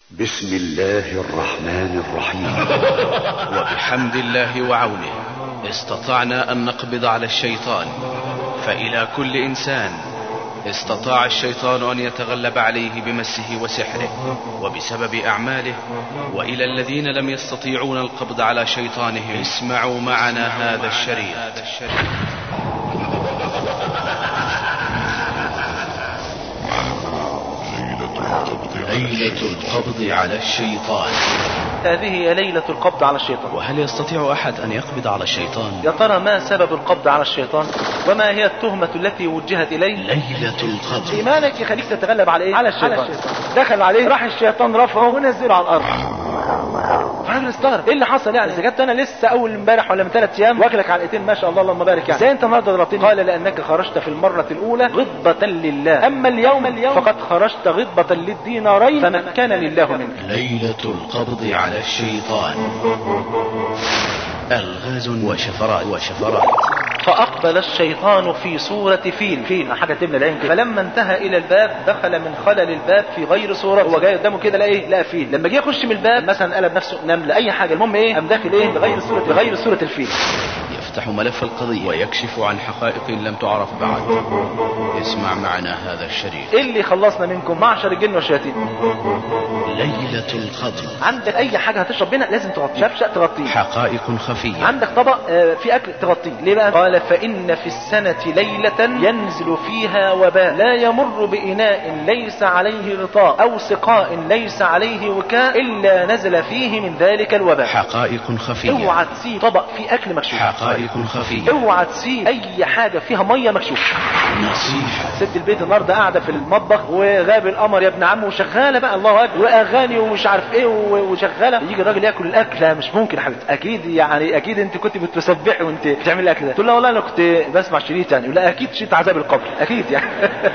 بسم الله الرحمن الرحيم وبحمد الله وعونه استطعنا ان نقبض على الشيطان فالى كل انسان استطاع الشيطان ان يتغلب عليه بمسه وسحره وبسبب اعماله والى الذين لم يستطيعون القبض على شيطانهم اسمعوا معنا هذا الشريط ليلة القبض على الشيطان هذه هي ليلة القبض على الشيطان وهل يستطيع أحد أن يقبض على الشيطان يا ترى ما سبب القبض على الشيطان وما هي التهمة التي وجهت إليه ليلة القبض إيمانك يخليك تتغلب على إيه؟ على الشيطان دخل عليه راح الشيطان رفعه ونزله على الأرض فالراجل استغرب ايه اللي حصل يعني اذا كنت انا لسه اول امبارح ولا من ثلاث ايام واكلك علقتين ما شاء الله اللهم بارك يعني ازاي انت النهارده ضربتني قال لانك خرجت في المره الاولى غضبه لله اما اليوم اليوم فقد خرجت غضبه للدينارين فمكن لله منك ليلة القبض على الشيطان الغاز وشفرات وشفرات فأقبل الشيطان في صورة فيل فيل حاجة تملى العين كده فلما انتهى إلى الباب دخل من خلل الباب في غير صورة هو جاي قدامه كده لقى إيه لقى فيل لما جه يخش من الباب مثلا قلب نفسه نملة أي حاجة المهم إيه قام داخل إيه بغير صورة بغير صورة الفيل يفتح ملف القضية ويكشف عن حقائق لم تعرف بعد اسمع معنا هذا الشريط إيه اللي خلصنا منكم معشر الجن والشياطين ليلة القبض عندك أي حاجة هتشرب منها لازم تغطيه شفشق تغطيه حقائق خفية عندك طبق آه، في اكل تغطيه ليه بقى قال فان في السنه ليله ينزل فيها وباء لا يمر باناء ليس عليه غطاء او سقاء ليس عليه وكاء الا نزل فيه من ذلك الوباء حقائق خفية اوعى تسيب طبق فيه اكل مكشوف حقائق خفية اوعى تسيب اي حاجه فيها ميه مكشوفه نصيحة ست البيت النهارده قاعده في المطبخ وغاب القمر يا ابن عم وشغاله بقى الله اكبر واغاني ومش عارف ايه و- وشغاله يجي الراجل ياكل الاكل لا مش ممكن يا حبيبتي اكيد يعني اكيد انت كنت بتسبحي وانت بتعملي الاكل ده تقول لها والله انا كنت بسمع شريط يعني لا اكيد شريط عذاب القبر اكيد يعني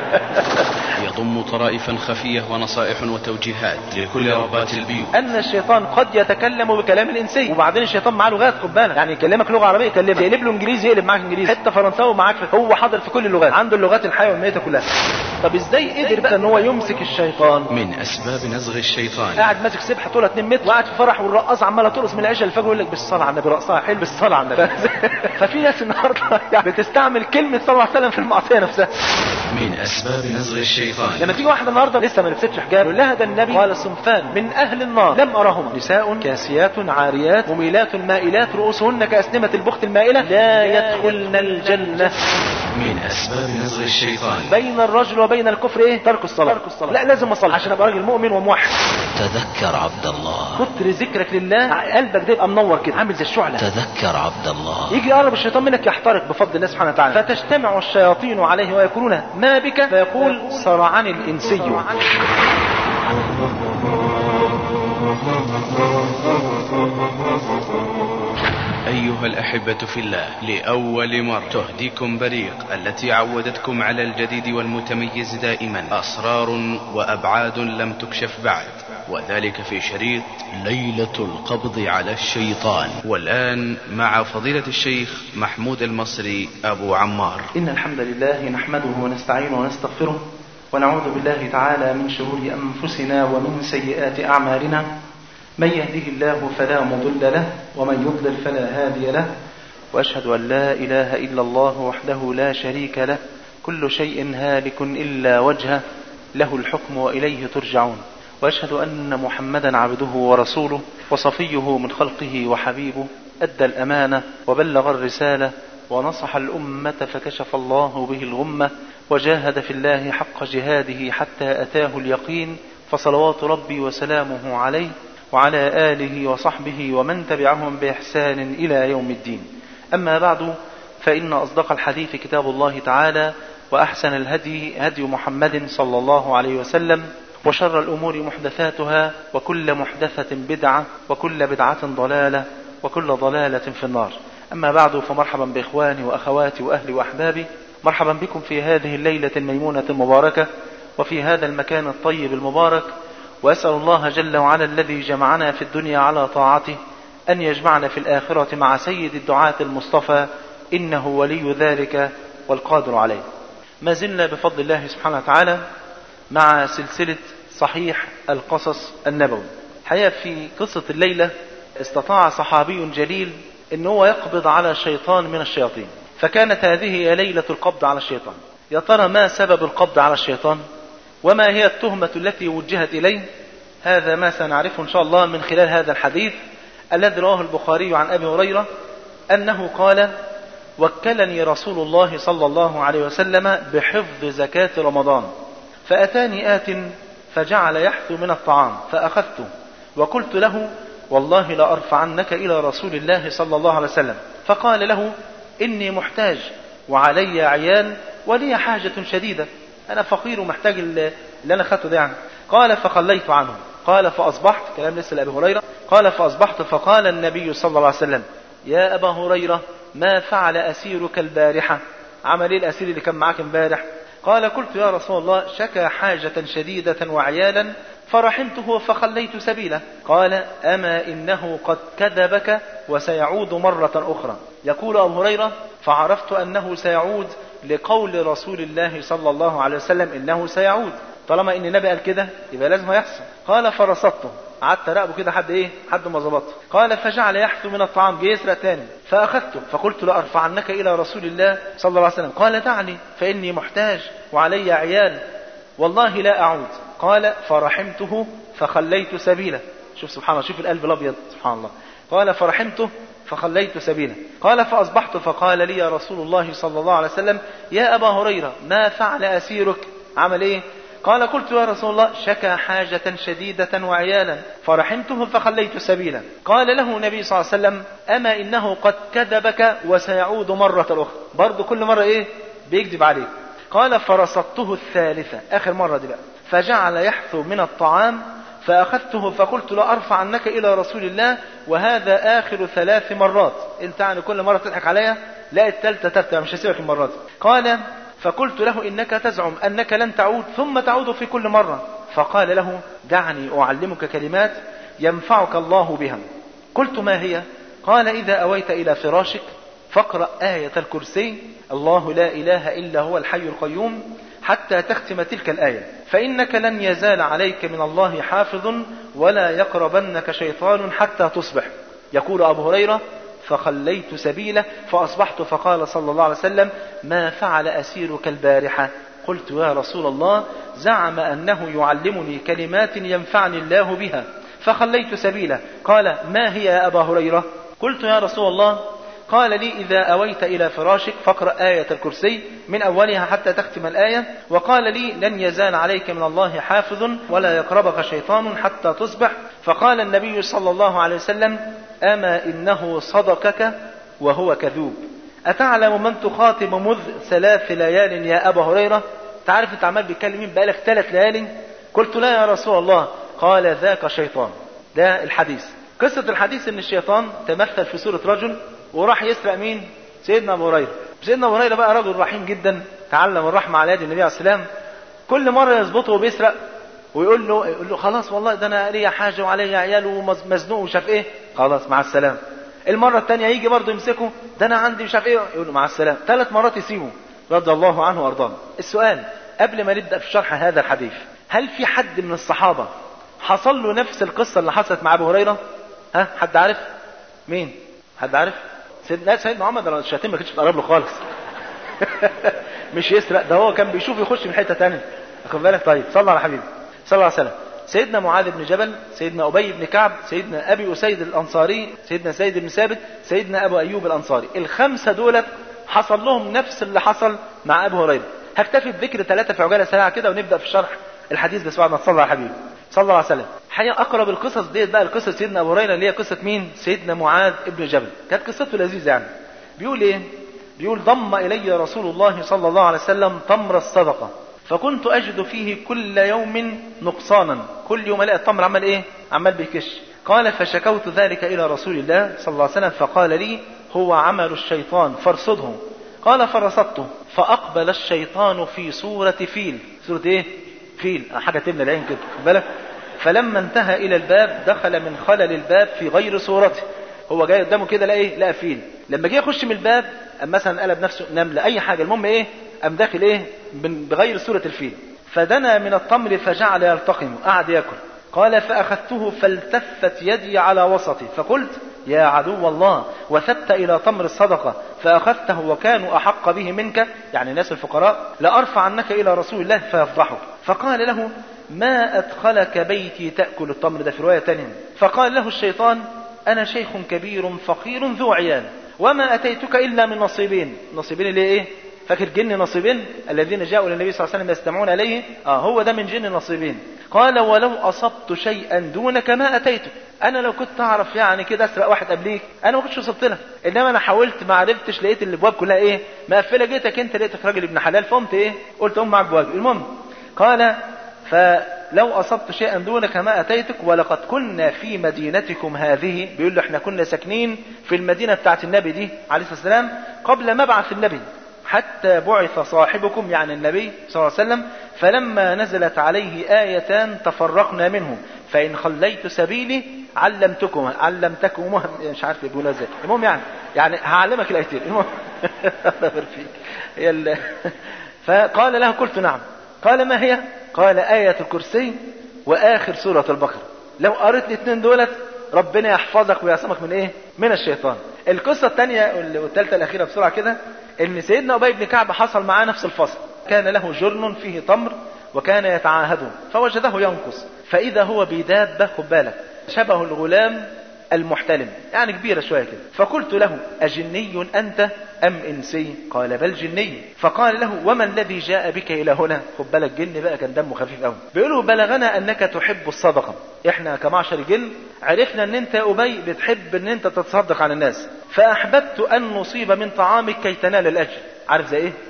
يضم طرائفا خفية ونصائح وتوجيهات لكل ربات البيوت ان الشيطان قد يتكلم بكلام الانسي وبعدين الشيطان معاه لغات خد بالك يعني يكلمك لغه عربيه يكلمك يقلب له انجليزي يقلب معاك انجليزي حته فرنساوي معاك في- هو حاضر في كل اللغات عنده اللغات الحيه والميته كلها طب ازاي قدر بقى ان هو يمسك الشيطان من أسباب نزغ الشيطان قاعد ماسك سبحه طولها 2 متر وقاعد في فرح والرقاصه عماله ترقص من العشاء للفجر يقول لك بالصلاه على النبي رقصها حلو بالصلاه على النبي ففي ناس النهارده يعني بتستعمل كلمه صلى الله عليه وسلم في المعصيه نفسها من أسباب نزغ الشيطان لما تيجي واحده النهارده لسه ما لبستش حجاب يقول لها ده النبي قال صنفان من اهل النار لم ارهما نساء كاسيات عاريات مميلات مائلات رؤوسهن كاسنمه البخت المائله لا يدخلن الجنه من أسباب نزغ الشيطان بين الرجل وبين الكفر ايه ترك الصلاه ترك الصلاه لا لازم اصلي عشان ابقى راجل مؤمن وموحد تذكر عبد الله كتر ذكرك لله قلبك ده يبقى منور كده عامل زي الشعله تذكر عبد الله يجي يقرب الشيطان منك يحترق بفضل الله سبحانه وتعالى فتجتمع الشياطين عليه ويقولون ما بك فيقول صرعني الانسي أيها الأحبة في الله لأول مرة تهديكم بريق التي عودتكم على الجديد والمتميز دائما أسرار وأبعاد لم تكشف بعد وذلك في شريط ليلة القبض على الشيطان والآن مع فضيلة الشيخ محمود المصري أبو عمار إن الحمد لله نحمده ونستعينه ونستغفره ونعوذ بالله تعالى من شرور أنفسنا ومن سيئات أعمالنا من يهده الله فلا مضل له ومن يضلل فلا هادي له وأشهد أن لا إله إلا الله وحده لا شريك له كل شيء هالك إلا وجهه له الحكم وإليه ترجعون وأشهد أن محمدا عبده ورسوله وصفيه من خلقه وحبيبه أدى الأمانة وبلغ الرسالة ونصح الأمة فكشف الله به الغمة وجاهد في الله حق جهاده حتى أتاه اليقين فصلوات ربي وسلامه عليه وعلى آله وصحبه ومن تبعهم بإحسان إلى يوم الدين أما بعد فإن أصدق الحديث كتاب الله تعالى وأحسن الهدي هدي محمد صلى الله عليه وسلم وشر الأمور محدثاتها وكل محدثة بدعة وكل بدعة ضلالة وكل ضلالة في النار أما بعد فمرحبا بإخواني وأخواتي وأهلي وأحبابي مرحبا بكم في هذه الليلة الميمونة المباركة وفي هذا المكان الطيب المبارك وأسأل الله جل وعلا الذي جمعنا في الدنيا على طاعته أن يجمعنا في الآخرة مع سيد الدعاة المصطفى إنه ولي ذلك والقادر عليه ما زلنا بفضل الله سبحانه وتعالى مع سلسلة صحيح القصص النبوي الحقيقة في قصة الليلة استطاع صحابي جليل ان هو يقبض على شيطان من الشياطين فكانت هذه هي ليلة القبض على الشيطان يا ترى ما سبب القبض على الشيطان وما هي التهمة التي وجهت إليه هذا ما سنعرفه إن شاء الله من خلال هذا الحديث الذي رواه البخاري عن أبي هريرة أنه قال وكلني رسول الله صلى الله عليه وسلم بحفظ زكاة رمضان فأتاني آت فجعل يحثو من الطعام فأخذته وقلت له والله لأرفعنك إلى رسول الله صلى الله عليه وسلم فقال له إني محتاج وعلي عيال ولي حاجة شديدة أنا فقير ومحتاج اللي أنا خدته ده يعني قال فخليت عنه قال فأصبحت كلام لسه لأبي هريرة قال فأصبحت فقال النبي صلى الله عليه وسلم يا أبا هريرة ما فعل أسيرك البارحة عمل إيه الأسير اللي كان معاك امبارح قال قلت يا رسول الله شكى حاجة شديدة وعيالا فرحمته فخليت سبيله قال أما إنه قد كذبك وسيعود مرة أخرى يقول أبو هريرة فعرفت أنه سيعود لقول رسول الله صلى الله عليه وسلم إنه سيعود طالما ان النبي قال كده يبقى لازم هيحصل قال فرصدته قعدت اراقبه كده حد ايه حد ما ظبطه قال فجعل يحثو من الطعام جه يسرق تاني فاخذته فقلت لارفعنك الى رسول الله صلى الله عليه وسلم قال دعني فاني محتاج وعلي عيال والله لا اعود قال فرحمته فخليت سبيله شوف سبحان الله شوف القلب الابيض سبحان الله قال فرحمته فخليت سبيله قال فأصبحت فقال لي يا رسول الله صلى الله عليه وسلم يا أبا هريرة ما فعل أسيرك عمل إيه قال قلت يا رسول الله شكى حاجة شديدة وعيالا فرحمته فخليت سبيلا قال له النبي صلى الله عليه وسلم أما إنه قد كذبك وسيعود مرة أخرى برضه كل مرة إيه بيكذب عليك قال فرصدته الثالثة آخر مرة دي بقى فجعل يحثو من الطعام فأخذته فقلت لا أرفع عنك إلى رسول الله وهذا آخر ثلاث مرات انت يعني كل مرة تضحك عليا لا الثالثة تالتة مش هسيبك المرات قال فقلت له إنك تزعم أنك لن تعود ثم تعود في كل مرة فقال له دعني أعلمك كلمات ينفعك الله بها قلت ما هي قال إذا أويت إلى فراشك فاقرأ آية الكرسي الله لا إله إلا هو الحي القيوم حتى تختم تلك الآية فإنك لن يزال عليك من الله حافظ ولا يقربنك شيطان حتى تصبح يقول أبو هريرة فخليت سبيله فأصبحت فقال صلى الله عليه وسلم ما فعل أسيرك البارحة قلت يا رسول الله زعم أنه يعلمني كلمات ينفعني الله بها فخليت سبيله قال ما هي يا أبا هريرة قلت يا رسول الله قال لي إذا أويت إلى فراشك فاقرأ آية الكرسي من أولها حتى تختم الآية وقال لي لن يزال عليك من الله حافظ ولا يقربك شيطان حتى تصبح فقال النبي صلى الله عليه وسلم أما إنه صدقك وهو كذوب أتعلم من تخاطب مذ ثلاث ليال يا أبا هريرة تعرف أنت عمال بيتكلم مين بقالك ثلاث ليال قلت لا يا رسول الله قال ذاك شيطان ده الحديث قصة الحديث ان الشيطان تمثل في صورة رجل وراح يسرق مين سيدنا ابو هريره سيدنا ابو هريره بقى رجل رحيم جدا تعلم الرحمه على يد النبي عليه السلام كل مره يظبطه وبيسرق ويقول له يقول له خلاص والله ده انا ليا حاجه وعليا عيال ومزنوق ومش عارف ايه خلاص مع السلامه المره الثانيه يجي برضه يمسكه ده انا عندي مش عارف ايه يقول له مع السلامه ثلاث مرات يسيبه رضي الله عنه وارضاه السؤال قبل ما نبدا في شرح هذا الحديث هل في حد من الصحابه حصل له نفس القصه اللي حصلت مع ابو هريره ها حد عارف مين حد عارف سيدنا سيدنا محمد لو الشياطين ما كانتش بتقرب له خالص مش يسرق ده هو كان بيشوف يخش من حته ثانيه واخد بالك طيب صلى على حبيبي صلى الله عليه وسلم سيدنا معاذ بن جبل سيدنا ابي بن كعب سيدنا ابي اسيد الانصاري سيدنا سيد بن ثابت سيدنا ابو ايوب الانصاري الخمسه دولت حصل لهم نفس اللي حصل مع ابو هريره هكتفي بذكر ثلاثه في عجاله سريعه كده ونبدا في شرح الحديث بس بعد ما تصلى على حبيبي صلى الله عليه وسلم حقيقة أقرب القصص ديت بقى لقصة سيدنا أبو هريرة اللي هي قصة مين؟ سيدنا معاذ ابن جبل كانت قصته لذيذة يعني بيقول إيه؟ بيقول ضم إلي رسول الله صلى الله عليه وسلم تمر الصدقة فكنت أجد فيه كل يوم نقصانا كل يوم ألاقي التمر عمال إيه؟ عمال بيكش قال فشكوت ذلك إلى رسول الله صلى الله عليه وسلم فقال لي هو عمل الشيطان فارصده قال فرصدته فأقبل الشيطان في صورة فيل صورة إيه؟ فيل حاجة تمنى العين كده خد بالك فلما انتهى إلى الباب دخل من خلل الباب في غير صورته هو جاي قدامه كده لقى ايه لقى فيل لما جه يخش من الباب أم مثلا قلب نفسه نملة أي حاجة المهم إيه قام داخل إيه بغير صورة الفيل فدنا من التمر فجعل يلتقم قعد ياكل قال فأخذته فالتفت يدي على وسطي فقلت يا عدو الله وثبت إلى تمر الصدقة فأخذته وكانوا أحق به منك يعني الناس الفقراء لأرفع عنك إلى رسول الله فيفضحك فقال له ما أدخلك بيتي تأكل التمر ده في رواية تانية فقال له الشيطان أنا شيخ كبير فقير ذو عيال وما أتيتك إلا من نصيبين نصيبين اللي إيه فاكر جن نصيبين الذين جاءوا للنبي صلى الله عليه وسلم يستمعون إليه آه هو ده من جن نصيبين قال ولو أصبت شيئا دونك ما أتيتك أنا لو كنت أعرف يعني كده أسرق واحد قبليك أنا ما كنتش وصلت لها إنما أنا حاولت ما عرفتش لقيت الأبواب كلها إيه مقفلة جيتك أنت لقيتك راجل ابن حلال فقمت إيه قلت أم معك بواجب المهم قال فلو أصبت شيئا دونك ما أتيتك ولقد كنا في مدينتكم هذه بيقول له احنا كنا ساكنين في المدينة بتاعت النبي دي عليه الصلاة والسلام قبل مبعث النبي حتى بعث صاحبكم يعني النبي صلى الله عليه وسلم فلما نزلت عليه آيتان تفرقنا منه فإن خليت سبيلي علمتكم علمتكم مش عارف يقولها ازاي المهم يعني يعني هعلمك الآيتين المهم الله فيك هي ال... فقال له قلت نعم قال ما هي قال آية الكرسي وآخر سورة البقرة لو قريت الاثنين دولت ربنا يحفظك ويعصمك من ايه من الشيطان القصة الثانية والثالثة الأخيرة بسرعة كده ان سيدنا أبي بن كعب حصل معاه نفس الفصل كان له جرن فيه تمر وكان يتعاهده فوجده ينقص فإذا هو بدابة خد بالك شبه الغلام المحتلم يعني كبيرة شوية كده فقلت له أجني أنت أم إنسي قال بل جني فقال له وما الذي جاء بك إلى هنا خد بالك جن بقى كان دمه خفيف قوي بيقولوا بلغنا أنك تحب الصدقة إحنا كمعشر جن عرفنا أن أنت يا أبي بتحب أن أنت تتصدق على الناس فأحببت أن نصيب من طعامك كي تنال الأجر عارف زي إيه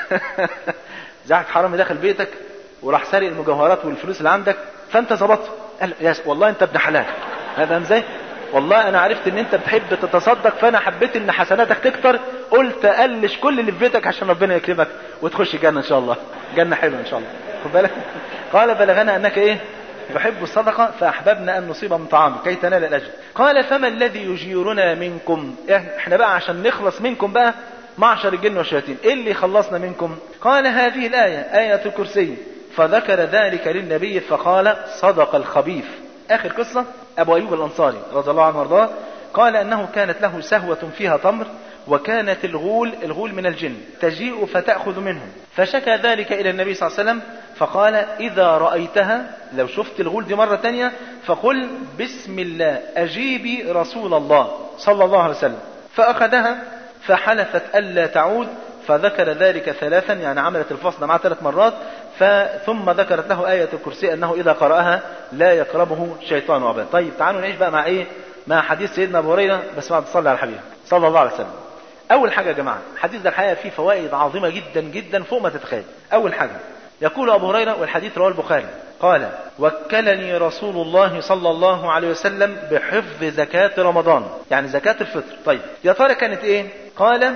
زعك حرامي داخل بيتك وراح سارق المجوهرات والفلوس اللي عندك فأنت ظبطت قال يا والله أنت ابن حلال فاهم ازاي؟ والله انا عرفت ان انت بتحب تتصدق فانا حبيت ان حسناتك تكتر قلت قلش كل اللي في بيتك عشان ربنا يكرمك وتخش الجنه ان شاء الله جنه حلوه ان شاء الله خد بالك قال بلغنا انك ايه تحب الصدقة فأحببنا أن نصيب من طعامك كي تنال الأجر قال فما الذي يجيرنا منكم احنا بقى عشان نخلص منكم بقى معشر الجن والشياطين ايه اللي خلصنا منكم قال هذه الآية آية الكرسي فذكر ذلك للنبي فقال صدق الخبيث آخر قصة أبو أيوب الأنصاري رضي الله عنه وارضاه قال أنه كانت له سهوة فيها تمر وكانت الغول الغول من الجن تجيء فتأخذ منهم فشكى ذلك إلى النبي صلى الله عليه وسلم فقال إذا رأيتها لو شفت الغول دي مرة تانية فقل بسم الله أجيبي رسول الله صلى الله عليه وسلم فأخذها فحلفت ألا تعود فذكر ذلك ثلاثا يعني عملت الفصل معه ثلاث مرات ثم ذكرت له آية الكرسي أنه إذا قرأها لا يقربه شيطان أبدا طيب تعالوا نعيش بقى مع إيه مع حديث سيدنا أبو هريرة بس بعد تصلي على الحبيب صلى الله عليه وسلم أول حاجة يا جماعة الحديث ده الحقيقة فيه فوائد عظيمة جدا جدا فوق ما تتخيل أول حاجة يقول أبو هريرة والحديث رواه البخاري قال وكلني رسول الله صلى الله عليه وسلم بحفظ زكاة رمضان يعني زكاة الفطر طيب يا ترى كانت ايه قال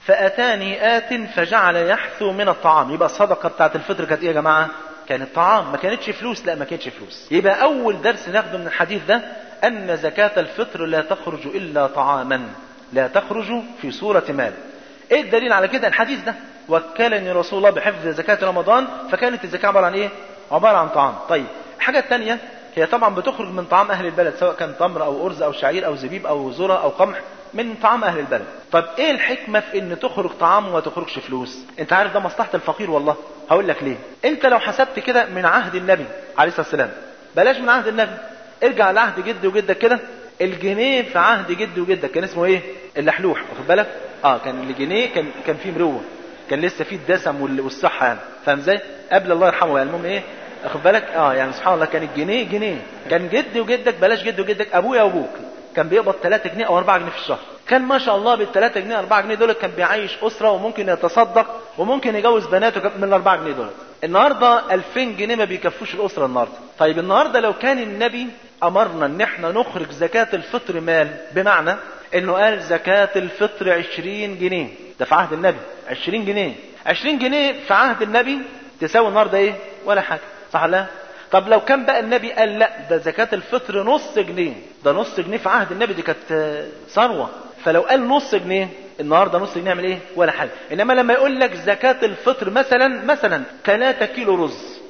فأتاني آت فجعل يحثو من الطعام يبقى الصدقة بتاعت الفطر كانت ايه يا جماعة كانت طعام ما كانتش فلوس لا ما كانتش فلوس يبقى أول درس ناخده من الحديث ده أن زكاة الفطر لا تخرج إلا طعاما لا تخرج في صورة مال ايه الدليل على كده الحديث ده وكلني رسول الله بحفظ زكاة رمضان فكانت الزكاة عبارة عن ايه عبارة عن طعام طيب الحاجة الثانية هي طبعا بتخرج من طعام أهل البلد سواء كان تمر أو أرز أو شعير أو زبيب أو ذرة أو قمح من طعام أهل البلد طب إيه الحكمة في إن تخرج طعام وما تخرجش فلوس أنت عارف ده مصلحة الفقير والله هقول لك ليه أنت لو حسبت كده من عهد النبي عليه الصلاة والسلام بلاش من عهد النبي ارجع لعهد جدي وجدك كده الجنيه في عهد جدي وجدك كان اسمه ايه اللحلوح واخد بالك اه كان الجنيه كان كان فيه مروه كان لسه فيه الدسم والصحه يعني فاهم ازاي قبل الله يرحمه يعني المهم ايه واخد بالك اه يعني سبحان الله كان الجنيه جنيه كان جدي وجدك بلاش جدي وجدك ابويا وابوك كان بيقبض 3 جنيه او 4 جنيه في الشهر كان ما شاء الله بال 3 جنيه 4 جنيه دول كان بيعيش اسره وممكن يتصدق وممكن يجوز بناته من ال 4 جنيه دول النهارده 2000 جنيه ما بيكفوش الاسره النهارده طيب النهارده لو كان النبي امرنا ان احنا نخرج زكاه الفطر مال بمعنى انه قال زكاه الفطر 20 جنيه ده في عهد النبي 20 جنيه 20 جنيه في عهد النبي تساوي النهارده ايه ولا حاجه صح لا طب لو كان بقى النبي قال لا ده زكاة الفطر نص جنيه ده نص جنيه في عهد النبي دي كانت ثروة فلو قال نص جنيه النهارده نص جنيه يعمل ايه ولا حاجة انما لما يقول لك زكاة الفطر مثلا مثلا 3 كيلو رز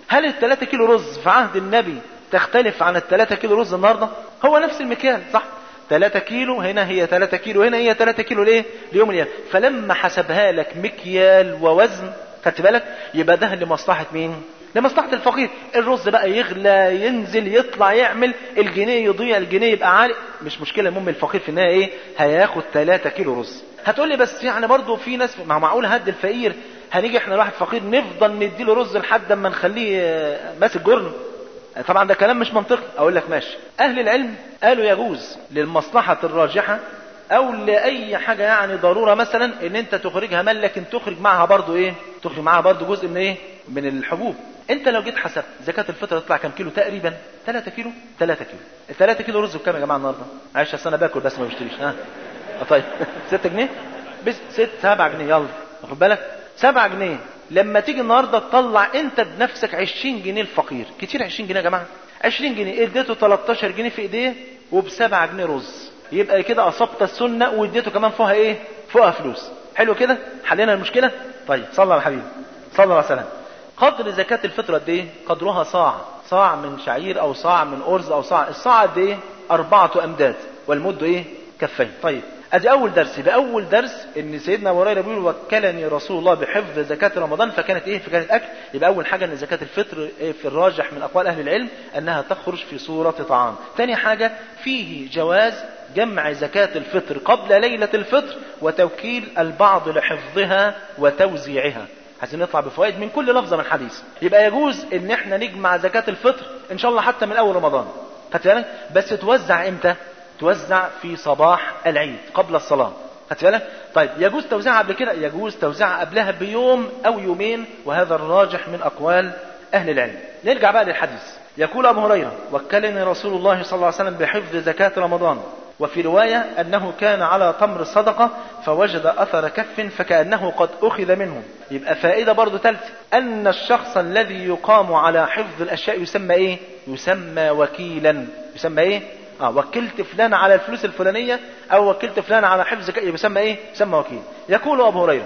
هل الثلاثة كيلو رز في عهد النبي تختلف عن الثلاثة كيلو رز النهاردة هو نفس المكيال صح 3 كيلو هنا هي 3 كيلو هنا هي 3 كيلو ليه ليوم اليوم فلما حسبها لك مكيال ووزن خدت بالك يبقى ده لمصلحة مين لمصلحة الفقير الرز بقى يغلى ينزل يطلع يعمل الجنيه يضيع الجنيه يبقى عالي مش مشكلة المهم الفقير في النهاية ايه هياخد 3 كيلو رز هتقول لي بس يعني برضه في ناس مع معقول هد الفقير هنيجي احنا لواحد فقير نفضل نديله رز لحد اما نخليه ماسك جرن طبعا ده كلام مش منطقي اقول لك ماشي اهل العلم قالوا يجوز للمصلحة الراجحة او لاي حاجة يعني ضرورة مثلا ان انت تخرجها مال لكن تخرج معها برضو ايه تخرج معها برضو جزء من ايه من الحبوب انت لو جيت حسبت زكاة الفطر تطلع كام كيلو تقريبا 3 كيلو 3 كيلو ال 3 كيلو رز بكام يا جماعة النهارده معلش اصل انا باكل بس ما بشتريش ها طيب 6 جنيه بس 6 7 جنيه يلا واخد بالك 7 جنيه لما تيجي النهارده تطلع انت بنفسك 20 جنيه الفقير كتير 20 جنيه يا جماعه 20 جنيه اديته 13 جنيه في ايديه وب7 جنيه رز يبقى كده اصبت السنه واديته كمان فوقها ايه فوقها فلوس حلو كده حلينا المشكله طيب صلى على حبيبي صلى على سلام قدر زكاة الفطر قد ايه قدرها صاع صاع من شعير او صاع من ارز او صاع الصاع قد ايه اربعة امداد والمد ايه كفين طيب ادي اول درس يبقى اول درس ان سيدنا ابو هريره بيقول وكلني رسول الله بحفظ زكاه رمضان فكانت ايه فكانت اكل يبقى اول حاجه ان زكاه الفطر إيه في الراجح من اقوال اهل العلم انها تخرج في صوره طعام ثاني حاجه فيه جواز جمع زكاة الفطر قبل ليلة الفطر وتوكيل البعض لحفظها وتوزيعها عايزين نطلع بفوائد من كل لفظة من الحديث يبقى يجوز ان احنا نجمع زكاة الفطر ان شاء الله حتى من اول رمضان خدت بالك بس توزع امتى توزع في صباح العيد قبل الصلاة خدت بالك طيب يجوز توزيعها قبل كده يجوز توزيعها قبلها بيوم او يومين وهذا الراجح من اقوال اهل العلم نرجع بقى للحديث يقول ابو هريره وكلني رسول الله صلى الله عليه وسلم بحفظ زكاه رمضان وفي رواية أنه كان على تمر الصدقة فوجد أثر كف فكأنه قد أخذ منه يبقى فائدة برضو ثالثة أن الشخص الذي يقام على حفظ الأشياء يسمى إيه يسمى وكيلا يسمى إيه اه وكلت فلان على الفلوس الفلانية او وكلت فلان على حفظ يسمى ايه يسمى وكيل يقول ابو هريرة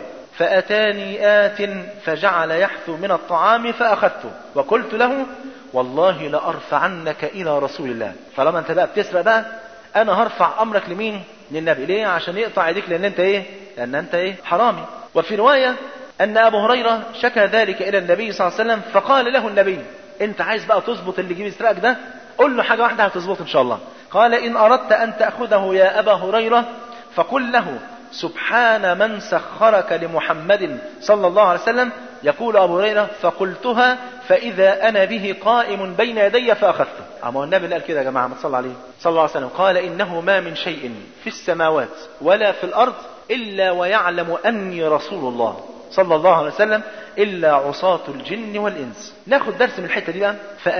فاتاني ات فجعل يحثو من الطعام فاخذته وقلت له والله لارفعنك الى رسول الله طالما انت بقى بتسرق بقى انا هرفع امرك لمين للنبي ليه عشان يقطع ايديك لان انت ايه لان انت ايه حرامي وفي رواية ان ابو هريرة شكى ذلك الى النبي صلى الله عليه وسلم فقال له النبي انت عايز بقى تظبط اللي جيب يسرقك ده قل له حاجة واحدة هتظبط ان شاء الله قال ان اردت ان تأخذه يا ابا هريرة فقل له سبحان من سخرك لمحمد صلى الله عليه وسلم يقول أبو هريرة فقلتها فإذا أنا به قائم بين يدي فأخذته أما النبي اللي قال كده يا جماعة ما صلى عليه صلى الله عليه وسلم قال إنه ما من شيء في السماوات ولا في الأرض إلا ويعلم أني رسول الله صلى الله عليه وسلم إلا عصاة الجن والإنس ناخد درس من الحتة دي بقى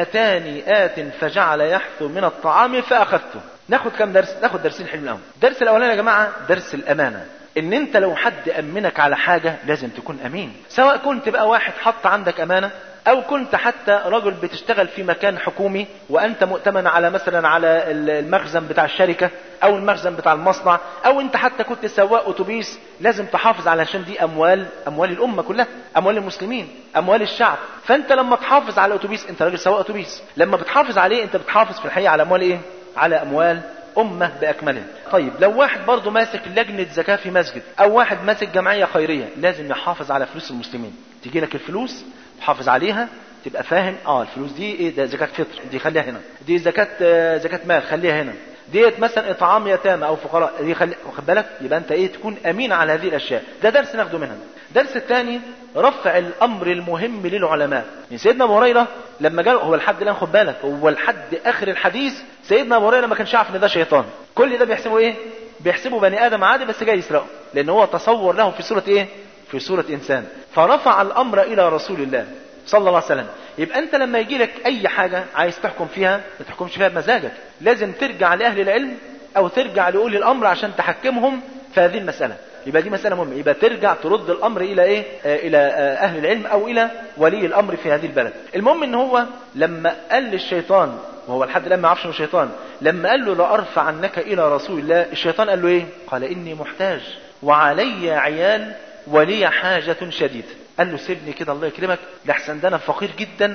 فأتاني آت فجعل يحثو من الطعام فأخذته ناخد كام درس ناخد درسين حلوين قوي الدرس الاولاني يا جماعه درس الامانه ان انت لو حد امنك على حاجه لازم تكون امين سواء كنت بقى واحد حط عندك امانه او كنت حتى رجل بتشتغل في مكان حكومي وانت مؤتمن على مثلا على المخزن بتاع الشركه او المخزن بتاع المصنع او انت حتى كنت سواق اتوبيس لازم تحافظ علشان دي اموال اموال الامه كلها اموال المسلمين اموال الشعب فانت لما تحافظ على اتوبيس انت راجل سواق اتوبيس لما بتحافظ عليه انت بتحافظ في الحقيقه على اموال ايه على اموال أمة بأكملها طيب لو واحد برضه ماسك لجنة زكاة في مسجد أو واحد ماسك جمعية خيرية لازم يحافظ على فلوس المسلمين تيجي لك الفلوس تحافظ عليها تبقى فاهم اه الفلوس دي ايه ده زكاة فطر دي خليها هنا دي زكاة آه زكاة مال خليها هنا ديت مثلا اطعام يتامى او فقراء دي خلي واخد بالك يبقى انت ايه تكون امين على هذه الاشياء ده درس ناخده منها الدرس الثاني رفع الامر المهم للعلماء يعني سيدنا ابو هريره لما جاء هو لحد الان خد بالك هو لحد اخر الحديث سيدنا ابو هريره ما كانش عارف ان ده شيطان كل ده بيحسبه ايه بيحسبه بني ادم عادي بس جاي يسرقه لان هو تصور له في صوره ايه في صوره انسان فرفع الامر الى رسول الله صلى الله عليه وسلم يبقى انت لما يجي لك اي حاجه عايز تحكم فيها ما تحكمش فيها بمزاجك لازم ترجع لاهل العلم او ترجع لاولي الامر عشان تحكمهم في هذه المساله يبقى دي مسألة مهمة يبقى ترجع ترد الأمر إلى إيه آه إلى آه أهل العلم أو إلى ولي الأمر في هذه البلد المهم إن هو لما قال للشيطان وهو لحد الآن ما يعرفش انه شيطان لما قال له لأرفع عنك إلى رسول الله الشيطان قال له إيه قال إني محتاج وعلي عيال ولي حاجة شديدة قال له سيبني كده الله يكرمك لحسن ده أنا فقير جدا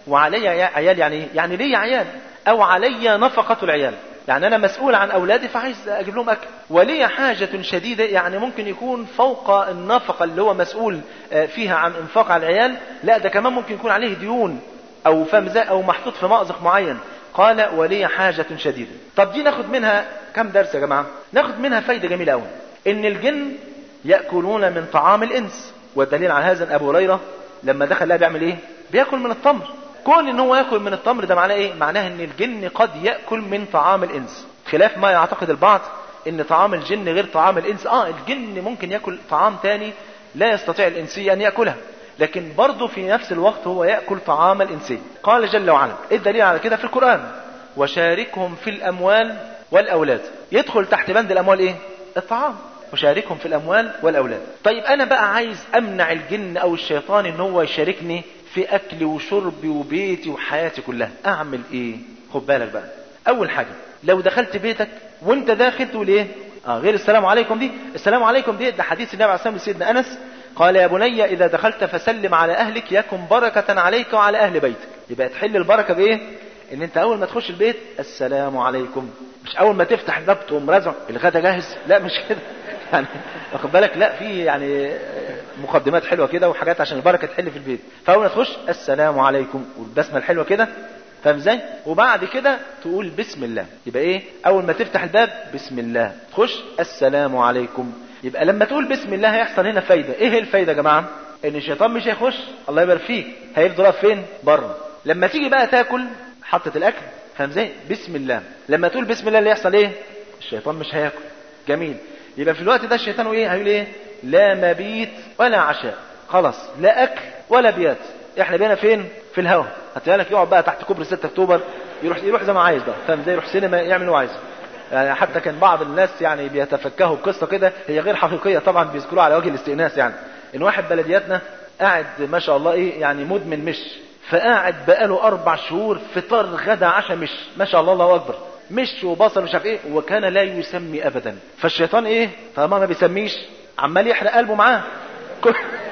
وعلي عيال يعني ايه؟ يعني ليا عيال او علي نفقة العيال يعني انا مسؤول عن اولادي فعايز اجيب لهم اكل ولي حاجة شديدة يعني ممكن يكون فوق النفقة اللي هو مسؤول فيها عن انفاق على العيال لا ده كمان ممكن يكون عليه ديون او فمزاء او محطوط في مأزق معين قال ولي حاجة شديدة طب دي ناخد منها كم درس يا جماعة ناخد منها فايدة جميلة قوي ان الجن يأكلون من طعام الانس والدليل على هذا ان ابو هريرة لما دخل لا بيعمل ايه بياكل من التمر كون ان هو ياكل من التمر ده معناه ايه معناه ان الجن قد ياكل من طعام الانس خلاف ما يعتقد البعض ان طعام الجن غير طعام الانس اه الجن ممكن ياكل طعام تاني لا يستطيع الانسي ان ياكلها لكن برضه في نفس الوقت هو ياكل طعام الانسي قال جل وعلا ايه الدليل على كده في القران وشاركهم في الاموال والاولاد يدخل تحت بند الاموال ايه الطعام وشاركهم في الاموال والاولاد طيب انا بقى عايز امنع الجن او الشيطان ان هو يشاركني في اكلي وشربي وبيتي وحياتي كلها اعمل ايه خد بالك بقى اول حاجه لو دخلت بيتك وانت داخل تقول ايه اه غير السلام عليكم دي السلام عليكم دي ده حديث النبي عليه الصلاه والسلام لسيدنا انس قال يا بني اذا دخلت فسلم على اهلك يكن بركه عليك وعلى اهل بيتك يبقى تحل البركه بايه ان انت اول ما تخش البيت السلام عليكم مش اول ما تفتح الباب تقوم رازع الغدا جاهز لا مش كده يعني واخد بالك لا في يعني مقدمات حلوه كده وحاجات عشان البركه تحل في البيت فاول ما تخش السلام عليكم والبسمه الحلوه كده فاهم ازاي وبعد كده تقول بسم الله يبقى ايه اول ما تفتح الباب بسم الله تخش السلام عليكم يبقى لما تقول بسم الله هيحصل هنا فايده ايه هي الفايده يا جماعه ان الشيطان مش هيخش الله يبارك فيك هيفضل واقف فين بره لما تيجي بقى تاكل حطت الاكل فاهم ازاي بسم الله لما تقول بسم الله اللي يحصل ايه الشيطان مش هياكل جميل يبقى في الوقت ده الشيطان ايه هيقول ايه لا مبيت ولا عشاء خلاص لا اكل ولا بيات احنا بينا فين في الهوا هتلاقي لك يقعد بقى تحت كوبري 6 اكتوبر يروح يروح زي ما عايز بقى فاهم ازاي يروح سينما يعمل اللي هو عايزه يعني حتى كان بعض الناس يعني بيتفكهوا بقصه كده هي غير حقيقيه طبعا بيذكروها على وجه الاستئناس يعني ان واحد بلدياتنا قاعد ما شاء الله ايه يعني مدمن مش فقاعد بقاله اربع شهور فطار غدا عشاء مش ما شاء الله الله اكبر مش وبصل مش عارف ايه وكان لا يسمي ابدا فالشيطان ايه طالما ما بيسميش عمال يحرق قلبه معاه كل,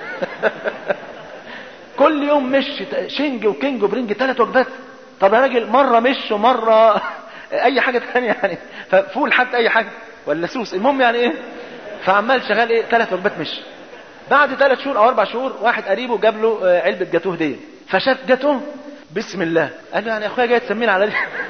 كل يوم مش شنج وكينج وبرنج ثلاث وجبات طب يا راجل مره مش ومره اي حاجه ثانيه يعني ففول حتى اي حاجه ولا سوس المهم يعني ايه فعمال شغال ايه ثلاث وجبات مش بعد ثلاث شهور او اربع شهور واحد قريبه جاب له علبه جاتوه هديه فشاف جاتوه بسم الله قال له يعني يا اخويا جاي تسميني على دي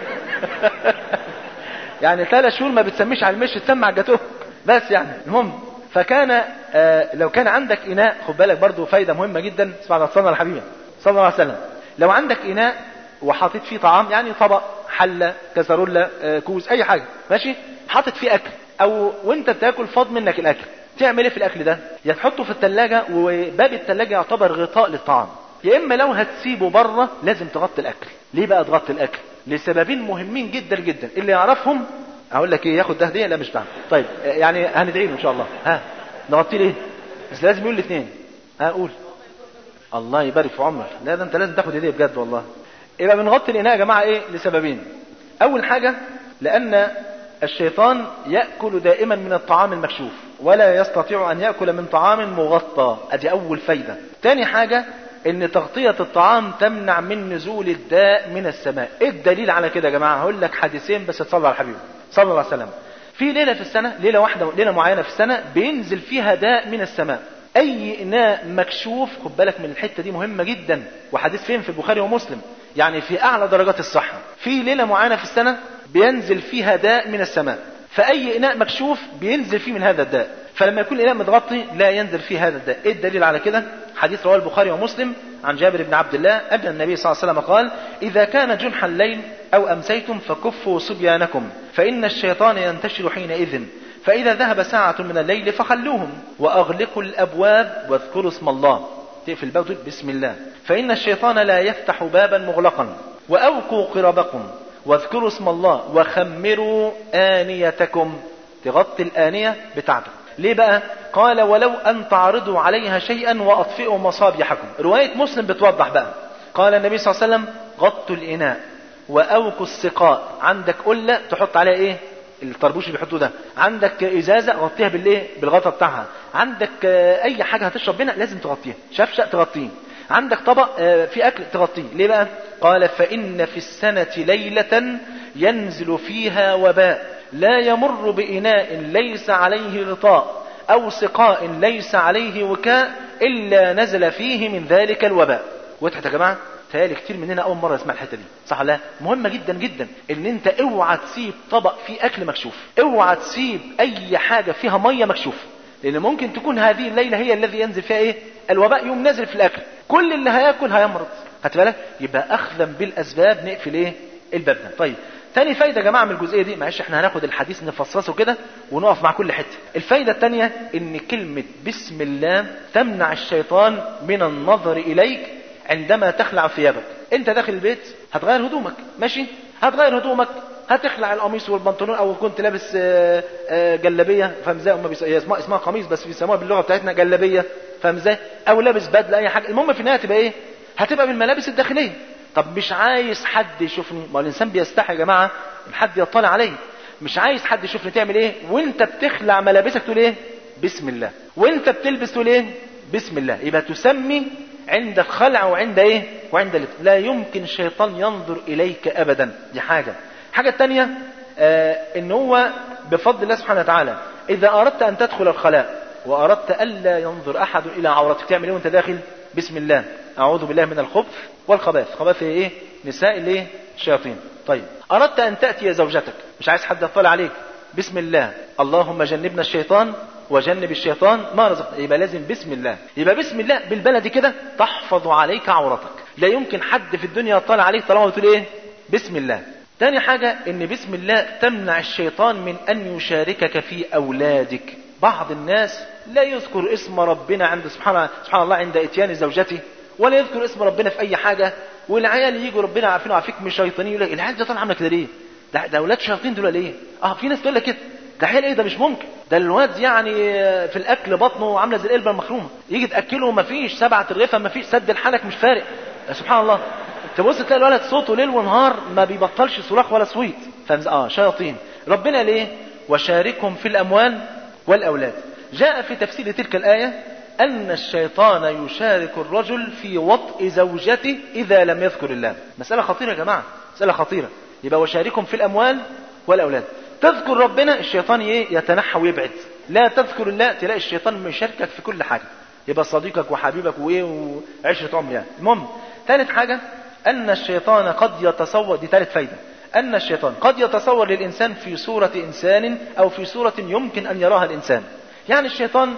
يعني ثلاث شهور ما بتسميش على المش تسمع الجاتوه بس يعني المهم فكان آه لو كان عندك اناء خد بالك برضه فايده مهمه جدا اسمع ده صلى الحبيب صلى الله عليه وسلم لو عندك اناء وحاطط فيه طعام يعني طبق حله كسرولة آه كوز اي حاجه ماشي حاطط فيه اكل او وانت بتاكل فاض منك الاكل تعمل ايه في الاكل ده يا تحطه في الثلاجه وباب الثلاجه يعتبر غطاء للطعام يا اما لو هتسيبه بره لازم تغطي الاكل ليه بقى تغطي الاكل لسببين مهمين جدا جدا اللي يعرفهم اقول لك ايه ياخد ده هديه لا مش بتاع طيب يعني هندعي له ان شاء الله ها نغطيه ليه بس لازم يقول الاثنين ها قول الله يبارك في عمرك لا ده انت لازم تاخد هديه بجد والله يبقى بنغطي الاناء يا جماعه ايه لسببين اول حاجه لان الشيطان ياكل دائما من الطعام المكشوف ولا يستطيع ان ياكل من طعام مغطى ادي اول فايده تاني حاجه ان تغطية الطعام تمنع من نزول الداء من السماء ايه الدليل على كده يا جماعة هقول لك حديثين بس تصلى على الحبيب صلى الله عليه وسلم في ليلة في السنة ليلة واحدة ليلة معينة في السنة بينزل فيها داء من السماء اي اناء مكشوف خد بالك من الحتة دي مهمة جدا وحديث فين في البخاري ومسلم يعني في اعلى درجات الصحة في ليلة معينة في السنة بينزل فيها داء من السماء فاي اناء مكشوف بينزل فيه من هذا الداء فلما يكون الاناء متغطي لا ينزل فيه هذا الداء ايه الدليل على كده حديث رواه البخاري ومسلم عن جابر بن عبد الله أن النبي صلى الله عليه وسلم قال إذا كان جنح الليل أو أمسيتم فكفوا صبيانكم فإن الشيطان ينتشر حينئذ فإذا ذهب ساعة من الليل فخلوهم وأغلقوا الأبواب واذكروا اسم الله تقفل الباب وتقول بسم الله فإن الشيطان لا يفتح بابا مغلقا وأوقوا قربكم واذكروا اسم الله وخمروا آنيتكم تغطي الآنية بتاعتك ليه بقى قال ولو أن تعرضوا عليها شيئا وأطفئوا مصابيحكم رواية مسلم بتوضح بقى قال النبي صلى الله عليه وسلم غطوا الإناء وأوقوا السقاء عندك قلة تحط عليها إيه الطربوش اللي بيحطوه ده عندك ازازه غطيها بالايه بالغطا بتاعها عندك اي حاجه هتشرب منها لازم تغطيها شفشق تغطيه عندك طبق آه، في اكل تغطيه ليه بقى قال فان في السنه ليله ينزل فيها وباء لا يمر باناء ليس عليه غطاء او سقاء ليس عليه وكاء الا نزل فيه من ذلك الوباء وضحت يا جماعه تهيألي كتير مننا اول مره يسمع الحته دي صح ولا لا مهمه جدا جدا ان انت اوعى تسيب طبق فيه اكل مكشوف اوعى تسيب اي حاجه فيها ميه مكشوفه لان ممكن تكون هذه الليله هي الذي ينزل فيها ايه الوباء يوم نازل في الاكل كل اللي هياكل هيمرض خدت بالك يبقى اخذا بالاسباب نقفل ايه الباب ده طيب تاني فايده يا جماعه من الجزئيه دي معلش احنا هناخد الحديث نفصصه كده ونقف مع كل حته الفايده الثانيه ان كلمه بسم الله تمنع الشيطان من النظر اليك عندما تخلع ثيابك انت داخل البيت هتغير هدومك ماشي هتغير هدومك هتخلع القميص والبنطلون او كنت لابس آه، آه، جلابيه فاهم ازاي هم بيس- هي اسمها اسمها قميص بس بيسموها باللغه بتاعتنا جلابيه فاهم ازاي او لابس بدله اي حاجه المهم في النهايه تبقى ايه هتبقى بالملابس الداخليه طب مش عايز حد يشوفني ما هو الانسان بيستحي يا جماعه ان حد يطلع عليه مش عايز حد يشوفني تعمل ايه وانت بتخلع ملابسك تقول ايه بسم الله وانت بتلبس تقول ايه بسم الله يبقى تسمي عند الخلع وعند ايه وعند اللبس لا يمكن الشيطان ينظر اليك ابدا دي حاجه الحاجه الثانيه آه ان هو بفضل الله سبحانه وتعالى اذا اردت ان تدخل الخلاء واردت الا ينظر احد الى عورتك تعمل ايه وانت داخل بسم الله اعوذ بالله من الخبث والخبائث خبائث هي ايه نساء الايه الشياطين طيب اردت ان تاتي زوجتك مش عايز حد يطلع عليك بسم الله اللهم جنبنا الشيطان وجنب الشيطان ما رزقنا يبقى لازم بسم الله يبقى بسم الله بالبلدي كده تحفظ عليك عورتك لا يمكن حد في الدنيا يطلع عليك طالما بتقول ايه بسم الله تاني حاجة ان بسم الله تمنع الشيطان من ان يشاركك في اولادك بعض الناس لا يذكر اسم ربنا عند سبحان سبحان الله عند اتيان زوجته ولا يذكر اسم ربنا في اي حاجة والعيال يجوا ربنا عارفين وعارفيك مش شيطانين يقول لك العيال دي طالعه عامله كده ليه؟ ده, ده اولاد شياطين دول ليه؟ اه في ناس تقول لك كده ده حيل ايه ده مش ممكن ده الواد يعني في الاكل بطنه عامله زي القلبه المخرومه يجي تاكله مفيش سبعه رغيفه مفيش سد الحنك مش فارق سبحان الله تبص تلاقي الولد صوته ليل ونهار ما بيبطلش صراخ ولا صويت فاهم اه شياطين ربنا ليه وشاركهم في الاموال والاولاد جاء في تفسير تلك الايه ان الشيطان يشارك الرجل في وطء زوجته اذا لم يذكر الله مساله خطيره يا جماعه مساله خطيره يبقى وشاركهم في الاموال والاولاد تذكر ربنا الشيطان ايه يتنحى ويبعد لا تذكر الله تلاقي الشيطان مشاركك في كل حاجه يبقى صديقك وحبيبك وايه وعشره عمر يعني المهم ثالث حاجه ان الشيطان قد يتصور دي ثالث فايده ان الشيطان قد يتصور للانسان في صوره انسان او في صوره يمكن ان يراها الانسان يعني الشيطان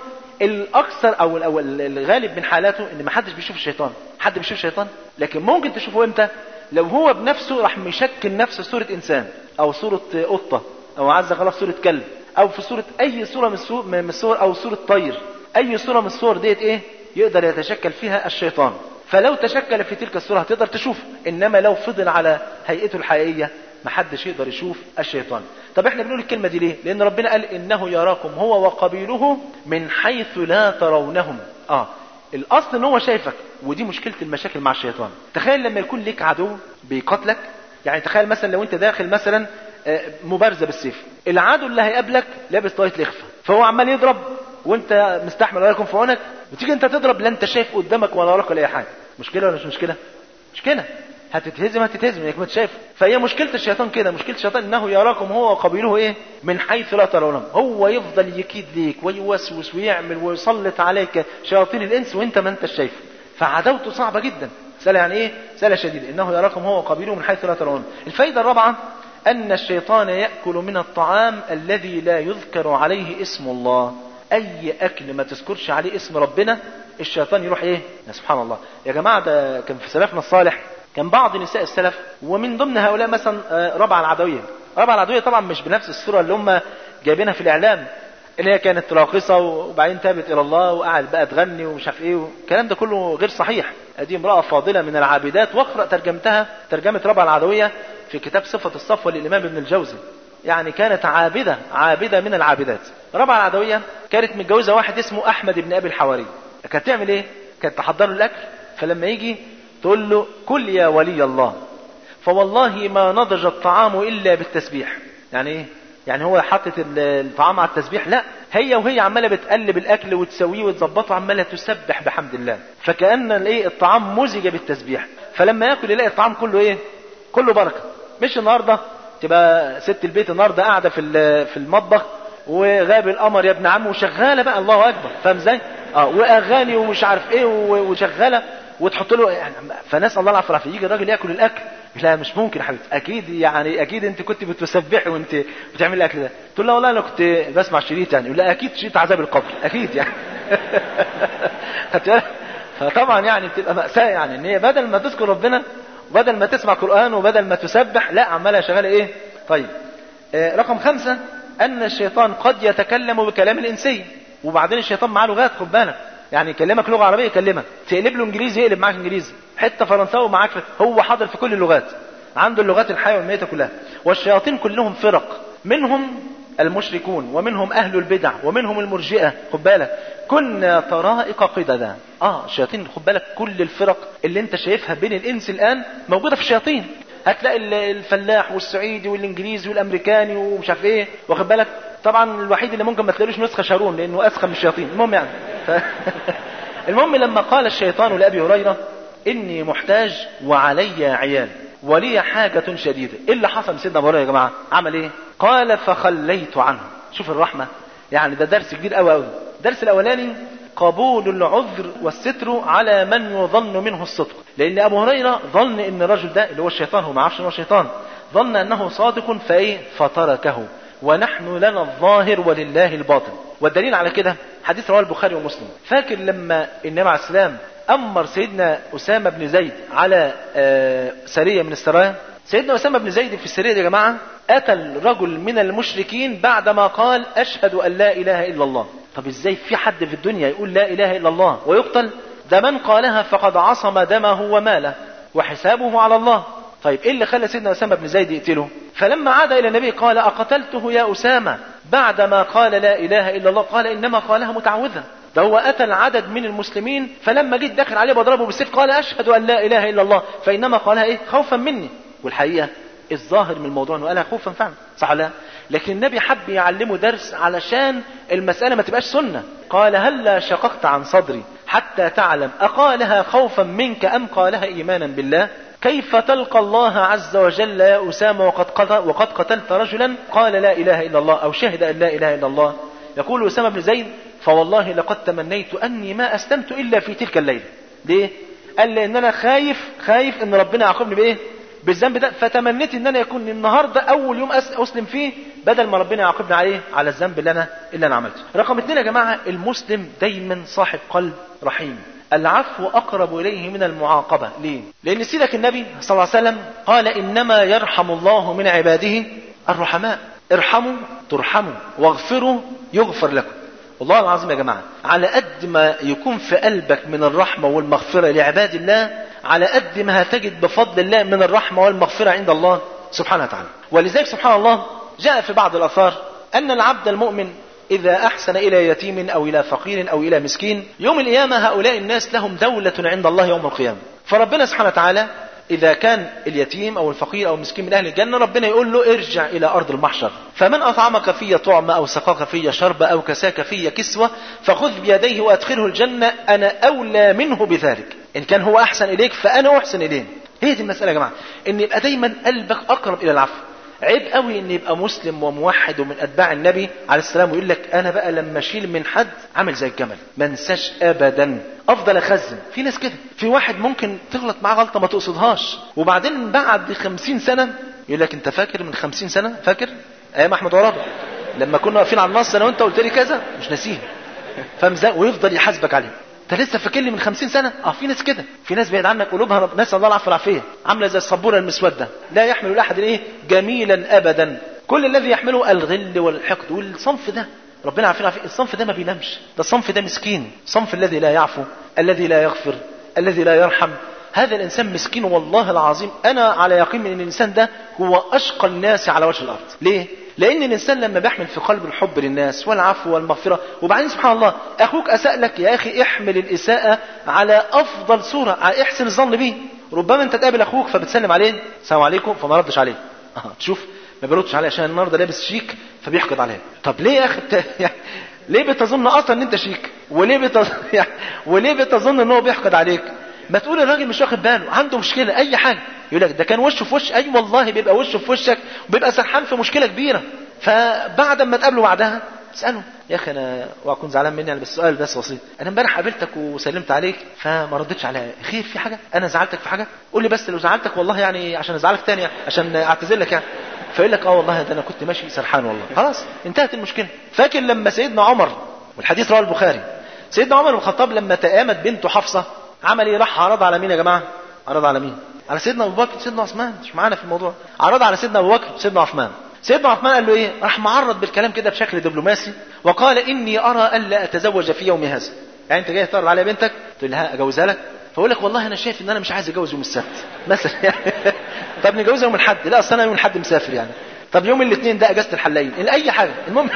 الاكثر او او الغالب من حالاته ان ما حدش بيشوف الشيطان حد بيشوف الشيطان لكن ممكن تشوفه امتى لو هو بنفسه راح مشكل نفسه صوره انسان او صوره قطه او عز الله صوره كلب او في صوره اي صوره من الصور من الصور او صوره طير اي صوره من الصور ديت ايه يقدر يتشكل فيها الشيطان فلو تشكل في تلك الصوره هتقدر تشوفه انما لو فضل على هيئته الحقيقيه محدش يقدر يشوف الشيطان طب احنا بنقول الكلمة دي ليه لان ربنا قال انه يراكم هو وقبيله من حيث لا ترونهم اه الاصل ان هو شايفك ودي مشكلة المشاكل مع الشيطان تخيل لما يكون ليك عدو بيقاتلك يعني تخيل مثلا لو انت داخل مثلا مبارزة بالسيف العدو اللي هيقابلك لابس طاقية الإخفاء فهو عمال يضرب وانت مستحمل ولا يكون في عونك وتيجي انت تضرب لا انت شايف قدامك ولا وراك ولا اي حاجه مشكله ولا مش مشكله مشكله هتتهزم هتتهزم انك ما شايف فهي مشكله الشيطان كده مشكله الشيطان انه يراكم هو وقبيله ايه من حيث لا ترونهم هو يفضل يكيد ليك ويوسوس ويعمل ويسلط عليك شياطين الانس وانت ما انت شايفه فعداوته صعبه جدا سألة يعني ايه سألة شديدة انه يراكم هو وقبيله من حيث لا ترونهم الفايده الرابعه ان الشيطان ياكل من الطعام الذي لا يذكر عليه اسم الله اي اكل ما تذكرش عليه اسم ربنا الشيطان يروح ايه يا سبحان الله يا جماعه ده كان في سلفنا الصالح كان بعض نساء السلف ومن ضمن هؤلاء مثلا ربعه العدويه ربعه العدويه طبعا مش بنفس الصوره اللي هم جايبينها في الاعلام اللي هي كانت راقصه وبعدين تابت الى الله وقعد بقى تغني ومش عارف ايه والكلام ده كله غير صحيح دي امراه فاضله من العابدات واقرا ترجمتها ترجمه ربعه العدويه في كتاب صفه الصفوه للامام ابن الجوزي يعني كانت عابده عابده من العابدات ربعه العدويه كانت متجوزه واحد اسمه احمد بن ابي الحواري كانت تعمل ايه كانت تحضر له الاكل فلما يجي تقول له كل يا ولي الله فوالله ما نضج الطعام الا بالتسبيح يعني ايه يعني هو حاطط الطعام على التسبيح لا هي وهي عماله بتقلب الاكل وتسويه وتظبطه عماله تسبح بحمد الله فكان الايه الطعام مزج بالتسبيح فلما ياكل يلاقي الطعام كله ايه كله بركه مش النهارده تبقى ست البيت النهارده قاعده في في المطبخ وغاب القمر يا ابن عم وشغاله بقى الله اكبر فاهم ازاي اه واغاني ومش عارف ايه وشغاله وتحط له يعني فنسال الله العافيه يجي الراجل ياكل الاكل لا مش ممكن يا حبيبتي اكيد يعني اكيد انت كنت بتسبحي وانت بتعملي الاكل ده تقول له والله انا كنت بسمع شريط يعني لا اكيد شريط عذاب القبر اكيد يعني فطبعا يعني بتبقى مأساة يعني ان هي بدل ما تذكر ربنا بدل ما تسمع قرآن وبدل ما تسبح لا عمالة شغالة ايه طيب آه رقم خمسة ان الشيطان قد يتكلم بكلام الانسي وبعدين الشيطان معاه لغات خد بالك يعني يكلمك لغه عربيه يكلمك تقلب له انجليزي يقلب معاك انجليزي حته فرنساوي معاك هو حاضر في كل اللغات عنده اللغات الحيه والميته كلها والشياطين كلهم فرق منهم المشركون ومنهم اهل البدع ومنهم المرجئه خد بالك كنا طرائق قددا اه الشياطين خد بالك كل الفرق اللي انت شايفها بين الانس الان موجوده في الشياطين هتلاقي الفلاح والسعيدي والانجليزي والامريكاني ومش عارف ايه واخد بالك طبعا الوحيد اللي ممكن ما تلاقيلوش نسخه شارون لانه اسخن من الشياطين المهم يعني ف... المهم لما قال الشيطان لابي هريره اني محتاج وعلي عيال ولي حاجة شديدة ايه اللي حصل سيدنا ابو هريره يا جماعة عمل ايه قال فخليت عنه شوف الرحمة يعني ده درس كبير قوي قوي الدرس الاولاني قبول العذر والستر على من يظن منه الصدق لان ابو هريره ظن ان الرجل ده اللي هو الشيطان هو ما عرفش ان هو شيطان ظن انه صادق فايه فتركه ونحن لنا الظاهر ولله الباطن والدليل على كده حديث رواه البخاري ومسلم فاكر لما النبي عليه السلام امر سيدنا اسامه بن زيد على سريه من السرايا سيدنا اسامه بن زيد في السريه دي يا جماعه قتل رجل من المشركين بعدما قال اشهد ان لا اله الا الله طب ازاي في حد في الدنيا يقول لا اله الا الله ويقتل ده من قالها فقد عصم دمه وماله وحسابه على الله طيب ايه اللي خلى سيدنا اسامه بن زيد يقتله فلما عاد الى النبي قال اقتلته يا اسامه بعدما قال لا اله الا الله قال انما قالها متعوذا ده هو قتل عدد من المسلمين فلما جيت داخل عليه بضربه بالسيف قال اشهد ان لا اله الا الله فانما قالها ايه خوفا مني والحقيقه الظاهر من الموضوع انه قالها خوفا فعلا صح لا لكن النبي حب يعلمه درس علشان المساله ما تبقاش سنه قال هلا شققت عن صدري حتى تعلم اقالها خوفا منك ام قالها ايمانا بالله كيف تلقى الله عز وجل يا أسامة وقد, قتل وقد قتلت رجلا قال لا إله إلا الله أو شهد أن لا إله إلا الله يقول أسامة بن زيد فوالله لقد تمنيت أني ما أسلمت إلا في تلك الليلة ليه؟ قال لأن أنا خايف خايف أن ربنا يعاقبني بإيه؟ بالذنب ده فتمنيت ان انا يكون النهارده اول يوم اسلم فيه بدل ما ربنا يعاقبني عليه على الذنب اللي انا اللي انا عملته. رقم اثنين يا جماعه المسلم دايما صاحب قلب رحيم. العفو أقرب إليه من المعاقبة ليه؟ لأن سيدك النبي صلى الله عليه وسلم قال إنما يرحم الله من عباده الرحماء ارحموا ترحموا واغفروا يغفر لكم والله العظيم يا جماعة على قد ما يكون في قلبك من الرحمة والمغفرة لعباد الله على قد ما هتجد بفضل الله من الرحمة والمغفرة عند الله سبحانه وتعالى ولذلك سبحان الله جاء في بعض الآثار أن العبد المؤمن إذا أحسن إلى يتيم أو إلى فقير أو إلى مسكين يوم القيامة هؤلاء الناس لهم دولة عند الله يوم القيامة فربنا سبحانه وتعالى إذا كان اليتيم أو الفقير أو المسكين من أهل الجنة ربنا يقول له ارجع إلى أرض المحشر فمن أطعمك في طعم أو سقاك في شرب أو كساك في كسوة فخذ بيديه وأدخله الجنة أنا أولى منه بذلك إن كان هو أحسن إليك فأنا أحسن إليه هي دي المسألة يا جماعة إن يبقى دايما قلبك أقرب إلى العفو عيب قوي ان يبقى مسلم وموحد ومن اتباع النبي عليه السلام ويقول لك انا بقى لما اشيل من حد عامل زي الجمل ما انساش ابدا افضل اخزن في ناس كده في واحد ممكن تغلط معاه غلطه ما تقصدهاش وبعدين بعد خمسين سنه يقول لك انت فاكر من خمسين سنه فاكر ايام احمد ورابع لما كنا واقفين على النص انا وانت قلت لي كذا مش ناسيه فمزق ويفضل يحاسبك عليه انت لسه فاكرني من خمسين سنة؟ اه في ناس كده، في ناس بعيد عنك قلوبها نسأل الله العفو والعافية، عاملة زي السبورة المسودة، لا يحمل لأحد ايه؟ جميلا أبدا، كل الذي يحمله الغل والحقد والصنف ده ربنا عارفين فيه الصنف ده ما بينامش ده الصنف ده مسكين الصنف الذي لا يعفو الذي لا يغفر الذي لا يرحم هذا الإنسان مسكين والله العظيم أنا على يقين من أن الإنسان ده هو أشقى الناس على وجه الأرض ليه؟ لأن الإنسان لما بيحمل في قلب الحب للناس والعفو والمغفرة وبعدين سبحان الله أخوك أساء لك يا أخي احمل الإساءة على أفضل صورة احسن الظن به ربما أنت تقابل أخوك فبتسلم عليه السلام عليكم فما ردش عليه أه تشوف ما بيردش عليه عشان النهارده لابس شيك فبيحقد عليها طب ليه يا اخي بت... يعني ليه بتظن اصلا ان انت شيك وليه بتظن يعني وليه بتظن ان هو بيحقد عليك ما تقول الراجل مش واخد باله عنده مشكله اي حاجه يقول لك ده كان وشه في وش اي أيوة والله بيبقى وشه في وشك وبيبقى سرحان في مشكله كبيره فبعد ما تقابله بعدها اساله يا اخي انا واكون زعلان مني انا بس سؤال بس بسيط انا امبارح قابلتك وسلمت عليك فما ردتش عليا خير في حاجه انا زعلتك في حاجه قول لي بس لو زعلتك والله يعني عشان ازعلك تاني عشان اعتذر لك يعني فيقول لك اه والله ده انا كنت ماشي سرحان والله خلاص انتهت المشكله فاكر لما سيدنا عمر والحديث رواه البخاري سيدنا عمر بن الخطاب لما تآمت بنته حفصه عمل ايه راح عرض على مين يا جماعه عرض على مين على سيدنا ابو بكر سيدنا عثمان مش معانا في الموضوع عرض على سيدنا ابو بكر سيدنا عثمان سيدنا عثمان قال له ايه راح معرض بالكلام كده بشكل دبلوماسي وقال اني ارى الا اتزوج في يوم هذا يعني انت جاي تعرض على بنتك تقول لها اجوزها لك فاقول لك والله انا شايف ان انا مش عايز اتجوز يوم السبت مثلا طب نجوزها يوم الاحد لا اصل انا يوم الاحد مسافر يعني طب يوم الاثنين ده اجازه الحلاقين اي حاجه المهم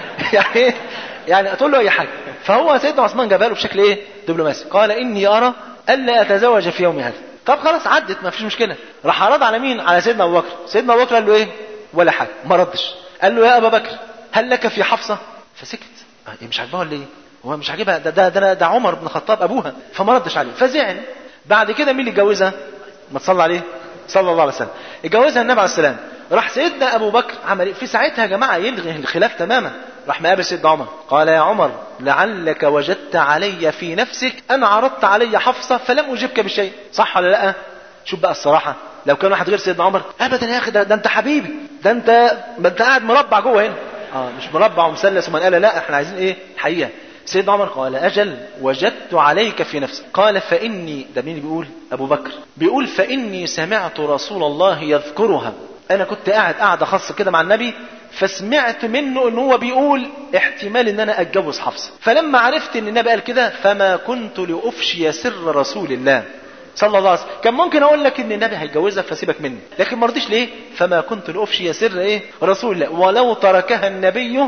يعني يعني تقول له اي حاجه فهو سيدنا عثمان جابها له بشكل ايه دبلوماسي قال اني ارى الا اتزوج في يوم هذا طب خلاص عدت ما فيش مشكله راح عرض على مين على سيدنا ابو بكر سيدنا ابو بكر قال له ايه ولا حاجه ما ردش قال له يا ابا بكر هل لك في حفصه فسكت إيه مش عاجبها ولا ايه هو مش عاجبها ده ده ده, ده عمر بن الخطاب ابوها فما ردش عليه فزعل بعد كده مين اللي اتجوزها ما تصلى عليه صلى الله عليه وسلم اتجوزها النبي عليه السلام راح سيدنا ابو بكر عمل ايه في ساعتها يا جماعه يلغي الخلاف تماما راح مقابل سيدنا عمر قال يا عمر لعلك وجدت علي في نفسك ان عرضت علي حفصه فلم اجبك بشيء صح ولا لا شوف بقى الصراحه لو كان واحد غير سيدنا عمر ابدا يا اخي ده, ده انت حبيبي ده انت ما انت قاعد مربع جوه هنا اه مش مربع ومثلث ومنقله لا احنا عايزين ايه حقيقه سيدنا عمر قال أجل وجدت عليك في نفسك قال فإني ده مين بيقول أبو بكر بيقول فإني سمعت رسول الله يذكرها أنا كنت قاعد قاعدة خاصة كده مع النبي فسمعت منه ان هو بيقول احتمال ان انا اتجوز حفصه فلما عرفت ان النبي قال كده فما كنت لافشي سر رسول الله صلى الله عليه وسلم كان ممكن اقول لك ان النبي هيجوزها فسيبك مني لكن ما رضيش ليه فما كنت لافشي سر ايه رسول الله ولو تركها النبي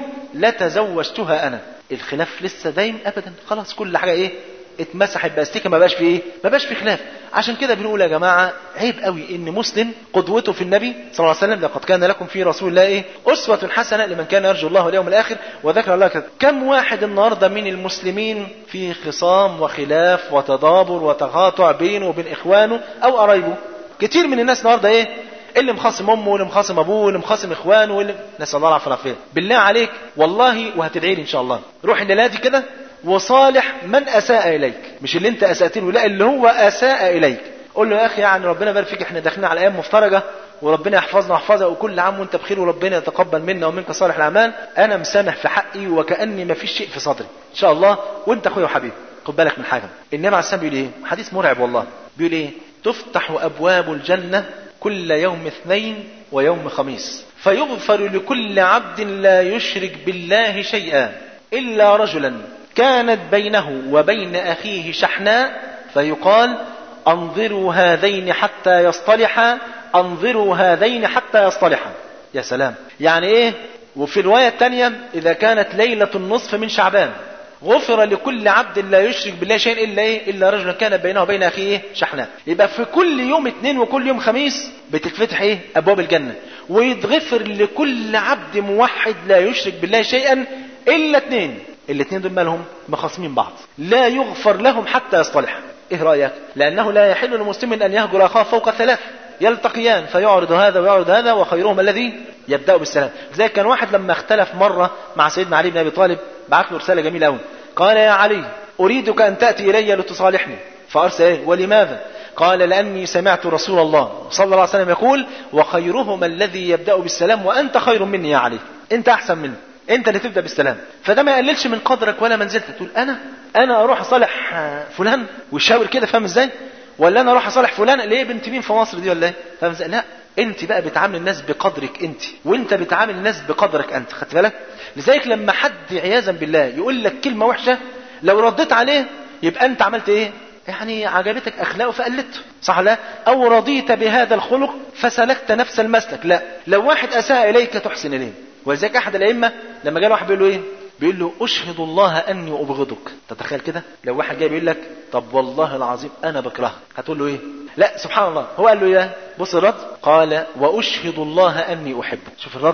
لتزوجتها انا الخلاف لسه دايم ابدا خلاص كل حاجه ايه اتمسحت باستيكه ما بقاش في ايه ما بقاش في خلاف عشان كده بنقول يا جماعه عيب قوي ان مسلم قدوته في النبي صلى الله عليه وسلم لقد كان لكم في رسول الله ايه اسوه حسنه لمن كان يرجو الله واليوم الاخر وذكر الله كذا كم واحد النهارده من المسلمين في خصام وخلاف وتدابر وتقاطع بينه وبين اخوانه او قرايبه كتير من الناس النهارده ايه اللي مخاصم امه واللي مخاصم ابوه واللي مخاصم اخوانه واللي نسال الله العافيه والعافيه بالله عليك والله وهتدعي لي ان شاء الله روح الليله دي كده وصالح من اساء اليك مش اللي انت اسات له لا اللي هو اساء اليك قول له يا اخي يعني ربنا يبارك فيك احنا داخلين على ايام مفترجه وربنا يحفظنا ويحفظك وكل عام وانت بخير وربنا يتقبل منا ومنك صالح الاعمال انا مسامح في حقي وكاني ما فيش شيء في صدري ان شاء الله وانت اخويا وحبيبي خد بالك من حاجه النبي عليه السلام بيقول ايه حديث مرعب والله بيقول ايه تفتح ابواب الجنه كل يوم اثنين ويوم خميس فيغفر لكل عبد لا يشرك بالله شيئا الا رجلا كانت بينه وبين اخيه شحناء فيقال انظروا هذين حتى يصطلحا انظروا هذين حتى يصطلحا يا سلام يعني ايه وفي الرواية الثانية إذا كانت ليلة النصف من شعبان غفر لكل عبد لا يشرك بالله شيء إلا إيه إلا رجلا كان بينه وبين أخيه إيه شحناء يبقى في كل يوم اثنين وكل يوم خميس بتتفتح إيه أبواب الجنة ويتغفر لكل عبد موحد لا يشرك بالله شيئا إلا اثنين الاثنين دول مالهم مخاصمين بعض لا يغفر لهم حتى يصطلح ايه رايك لانه لا يحل لمسلم ان يهجر اخاه فوق ثلاث يلتقيان فيعرض هذا ويعرض هذا وخيرهم الذي يبدا بالسلام زي كان واحد لما اختلف مره مع سيدنا علي بن ابي طالب بعت له رساله جميله قوي قال يا علي اريدك ان تاتي الي لتصالحني فارسل ايه ولماذا قال لاني سمعت رسول الله صلى الله عليه وسلم يقول وخيرهم الذي يبدا بالسلام وانت خير مني يا علي انت احسن مني انت اللي تبدا بالسلام فده ما يقللش من قدرك ولا منزلتك تقول انا انا اروح اصالح فلان ويشاور كده فاهم ازاي ولا انا اروح اصالح فلان ليه بنت مين في مصر دي ولا ايه فاهم ازاي لا انت بقى بتعامل الناس بقدرك انت وانت بتعامل الناس بقدرك انت خدت بالك لذلك لما حد عياذا بالله يقول لك كلمه وحشه لو رديت عليه يبقى انت عملت ايه يعني عجبتك اخلاقه فقلدته صح لا او رضيت بهذا الخلق فسلكت نفس المسلك لا لو واحد اساء اليك تحسن اليه ولذلك احد الائمه لما جاء واحد بيقول له ايه بيقول له اشهد الله اني ابغضك تتخيل كده لو واحد جاي بيقول لك طب والله العظيم انا بكرهك هتقول له ايه لا سبحان الله هو قال له ايه بص الرد قال واشهد الله اني احبك شوف الرد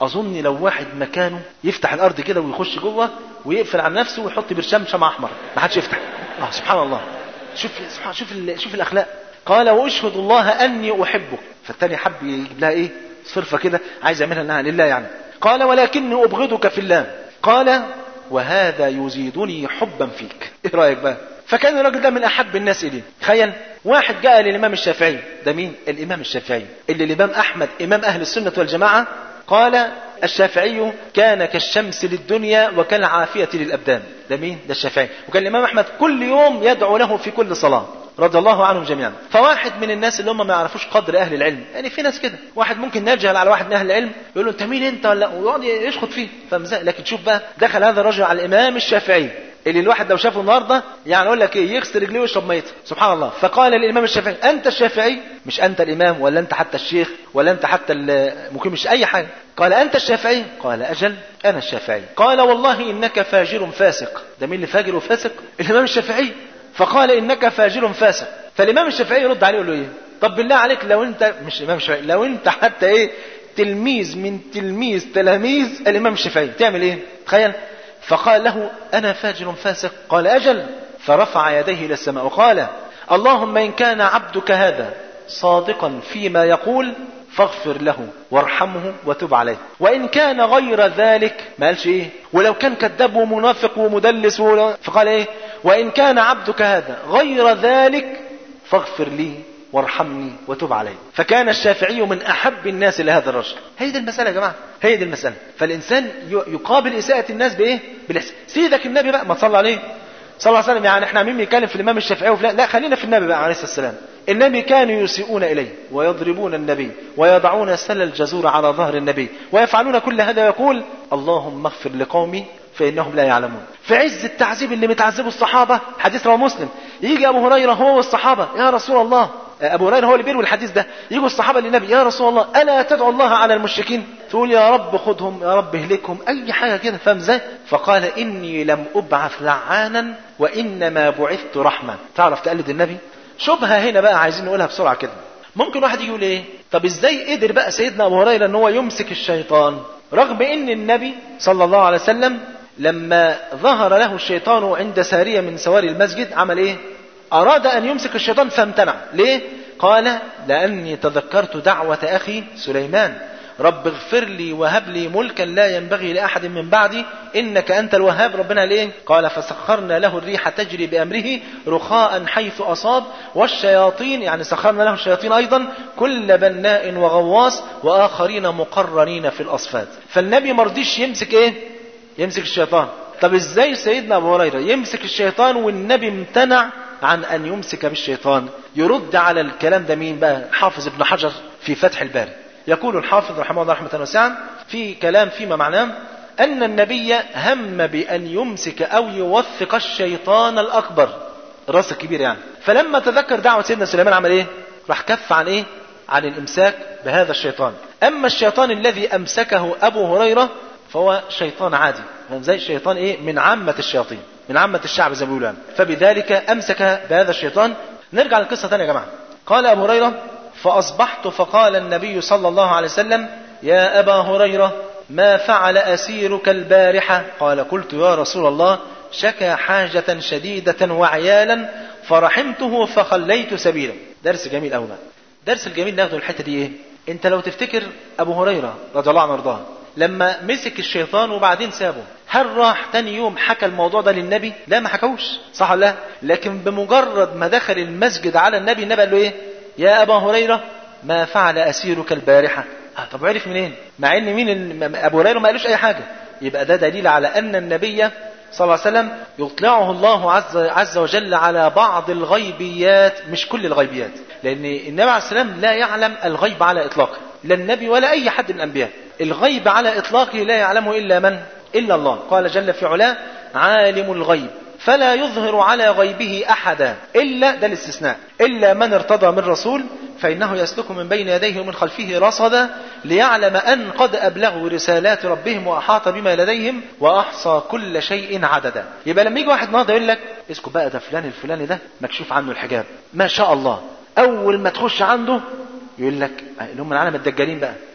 اظن لو واحد مكانه يفتح الارض كده ويخش جوه ويقفل على نفسه ويحط برشام شمع احمر ما حدش يفتح اه سبحان الله شوف سبحان شوف ال- شوف الاخلاق قال واشهد الله اني احبك فالتاني حب يجيب لها ايه صرفه كده عايز يعملها انها لله يعني قال ولكني ابغضك في الله قال وهذا يزيدني حبا فيك ايه رايك بقى فكان الراجل ده من احب الناس اليه تخيل واحد جاء للامام الشافعي ده مين الامام الشافعي اللي الامام احمد امام اهل السنه والجماعه قال الشافعي كان كالشمس للدنيا وكالعافيه للابدان ده مين ده الشافعي وكان الامام احمد كل يوم يدعو له في كل صلاه رضي الله عنهم جميعا فواحد من الناس اللي هم ما يعرفوش قدر اهل العلم يعني في ناس كده واحد ممكن يجهل على واحد من اهل العلم يقول له انت مين انت ولا ويقعد يشخط فيه فمزق لكن شوف بقى دخل هذا الرجل على الامام الشافعي اللي الواحد لو شافه النهارده يعني يقول لك ايه يغسل رجليه ويشرب ميته سبحان الله فقال للامام الشافعي انت الشافعي مش انت الامام ولا انت حتى الشيخ ولا انت حتى المقيم مش اي حاجه قال انت الشافعي قال اجل انا الشافعي قال والله انك فاجر فاسق ده مين اللي فاجر وفاسق الامام الشافعي فقال انك فاجر فاسق فالامام الشافعي يرد عليه يقول له ايه طب بالله عليك لو انت مش الامام الشافعي لو انت حتى ايه تلميذ من تلميذ تلاميذ الامام الشافعي تعمل ايه تخيل فقال له انا فاجر فاسق قال اجل فرفع يديه الى السماء وقال اللهم ان كان عبدك هذا صادقا فيما يقول فاغفر له وارحمه وتب عليه وان كان غير ذلك ما قالش ايه ولو كان كذاب ومنافق ومدلس و... فقال ايه وان كان عبدك هذا غير ذلك فاغفر لي وارحمني وتب علي فكان الشافعي من احب الناس لهذا الرجل هي دي المساله يا جماعه هي دي المساله فالانسان ي- يقابل اساءه الناس بايه بالاحسان سيدك النبي بقى ما تصلى عليه صلى الله عليه وسلم يعني احنا عمالين بنتكلم في الامام الشافعي وفلان لا خلينا في النبي بقى عليه الصلاه والسلام النبي كانوا يسيئون اليه ويضربون النبي ويضعون سل الجزور على ظهر النبي ويفعلون كل هذا ويقول اللهم اغفر لقومي فانهم لا يعلمون في عز التعذيب اللي متعذبه الصحابه حديث رواه مسلم يجي ابو هريره هو والصحابه يا رسول الله ابو هريره هو اللي بيروي الحديث ده يجوا الصحابه للنبي يا رسول الله الا تدعو الله على المشركين تقول يا رب خذهم يا رب اهلكهم اي حاجه كده فاهم ازاي فقال اني لم ابعث لعانا وانما بعثت رحمه تعرف تقلد النبي شبهه هنا بقى عايزين نقولها بسرعه كده ممكن واحد يجي يقول ايه طب ازاي قدر بقى سيدنا ابو هريره ان هو يمسك الشيطان رغم ان النبي صلى الله عليه وسلم لما ظهر له الشيطان عند ساريه من سواري المسجد عمل ايه أراد أن يمسك الشيطان فامتنع ليه؟ قال لأني تذكرت دعوة أخي سليمان رب اغفر لي وهب لي ملكا لا ينبغي لأحد من بعدي إنك أنت الوهاب ربنا ليه قال فسخرنا له الريح تجري بأمره رخاء حيث أصاب والشياطين يعني سخرنا له الشياطين أيضا كل بناء وغواص وآخرين مقرنين في الأصفاد فالنبي مرضيش يمسك إيه يمسك الشيطان طب ازاي سيدنا ابو هريره يمسك الشيطان والنبي امتنع عن ان يمسك بالشيطان يرد على الكلام ده مين بقى حافظ ابن حجر في فتح الباري يقول الحافظ رحمه الله رحمه واسعه في كلام فيما معناه ان النبي هم بان يمسك او يوثق الشيطان الاكبر الراس الكبير يعني فلما تذكر دعوه سيدنا سليمان عمل ايه راح كف عن ايه عن الامساك بهذا الشيطان اما الشيطان الذي امسكه ابو هريره فهو شيطان عادي فاهم زي الشيطان ايه من عامة الشياطين من عامة الشعب زي ما بيقولوا يعني. فبذلك امسك بهذا الشيطان نرجع للقصة ثانية يا جماعة قال ابو هريرة فاصبحت فقال النبي صلى الله عليه وسلم يا ابا هريرة ما فعل اسيرك البارحة قال قلت يا رسول الله شكى حاجة شديدة وعيالا فرحمته فخليت سبيله درس جميل قوي درس الجميل ناخده الحتة دي ايه انت لو تفتكر ابو هريرة رضي الله عنه وارضاه لما مسك الشيطان وبعدين سابه هل راح تاني يوم حكى الموضوع ده للنبي لا ما حكوش صح ولا لا لكن بمجرد ما دخل المسجد على النبي النبي قال له ايه يا ابا هريره ما فعل اسيرك البارحه آه طب عرف منين مع ان مين ال- ابو هريره ما قالوش اي حاجه يبقى ده دليل على ان النبي صلى الله عليه وسلم يطلعه الله عز, عز وجل على بعض الغيبيات مش كل الغيبيات لان النبي عليه السلام لا يعلم الغيب على اطلاقه لا النبي ولا اي حد من الانبياء الغيب على اطلاقه لا يعلمه الا من الا الله قال جل في علاه عالم الغيب فلا يظهر على غيبه احدا الا ده الاستثناء الا من ارتضى من رسول فانه يسلك من بين يديه ومن خلفه رصدا ليعلم ان قد ابلغوا رسالات ربهم واحاط بما لديهم واحصى كل شيء عددا يبقى لما يجي واحد النهارده يقول لك اسكت بقى ده فلان الفلاني ده مكشوف عنه الحجاب ما شاء الله اول ما تخش عنده يقول لك اللي هم العالم الدجالين بقى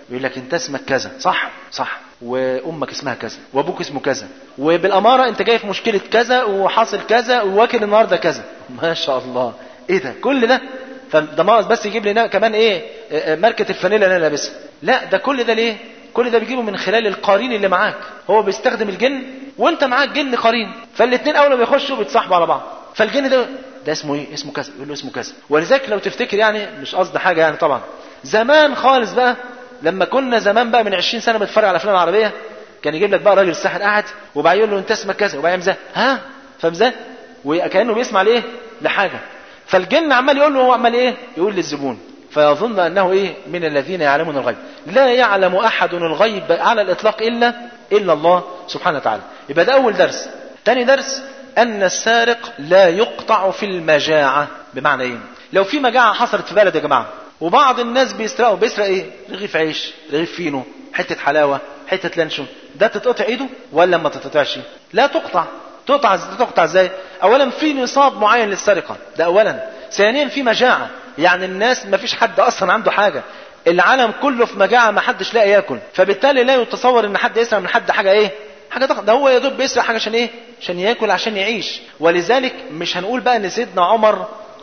يقول لك انت اسمك كذا صح صح وامك اسمها كذا وابوك اسمه كذا وبالاماره انت جاي في مشكله كذا وحاصل كذا وواكل النهارده كذا ما شاء الله ايه ده كل ده فده ناقص بس يجيب لنا كمان ايه آه، آه، ماركه الفانيلا اللي انا لابسها لا ده كل ده ليه كل ده بيجيبه من خلال القرين اللي معاك هو بيستخدم الجن وانت معاك جن قرين فالاثنين اول ما بيخشوا بيتصاحبوا على بعض فالجن ده ده اسمه ايه اسمه كذا يقول له اسمه كذا ولذلك لو تفتكر يعني مش قصد حاجه يعني طبعا زمان خالص بقى لما كنا زمان بقى من 20 سنه بنتفرج على افلام عربيه كان يجيب لك بقى راجل الساحر قاعد وبعدين يقول له انت اسمك كذا وبعدين يمزح ها فاهم ازاي وكانه بيسمع لايه لحاجه فالجن عمال يقول له هو عمال ايه يقول للزبون فيظن انه ايه من الذين يعلمون الغيب لا يعلم احد الغيب على الاطلاق الا الا الله سبحانه وتعالى يبقى ده اول درس ثاني درس ان السارق لا يقطع في المجاعه بمعنى ايه لو في مجاعه حصلت في بلد يا جماعه وبعض الناس بيسرقوا بيسرق ايه رغيف عيش رغيف فينو حته حلاوه حته لانشون ده تتقطع ايده ولا ما تتقطعش لا تقطع تقطع تقطع ازاي اولا في نصاب معين للسرقه ده اولا ثانيا في مجاعه يعني الناس ما فيش حد اصلا عنده حاجه العالم كله في مجاعه ما حدش لاقي ياكل فبالتالي لا يتصور ان حد يسرق من حد حاجه ايه حاجه ضخمه ده هو يا دوب بيسرق حاجه عشان ايه عشان ياكل عشان يعيش ولذلك مش هنقول بقى ان سيدنا عمر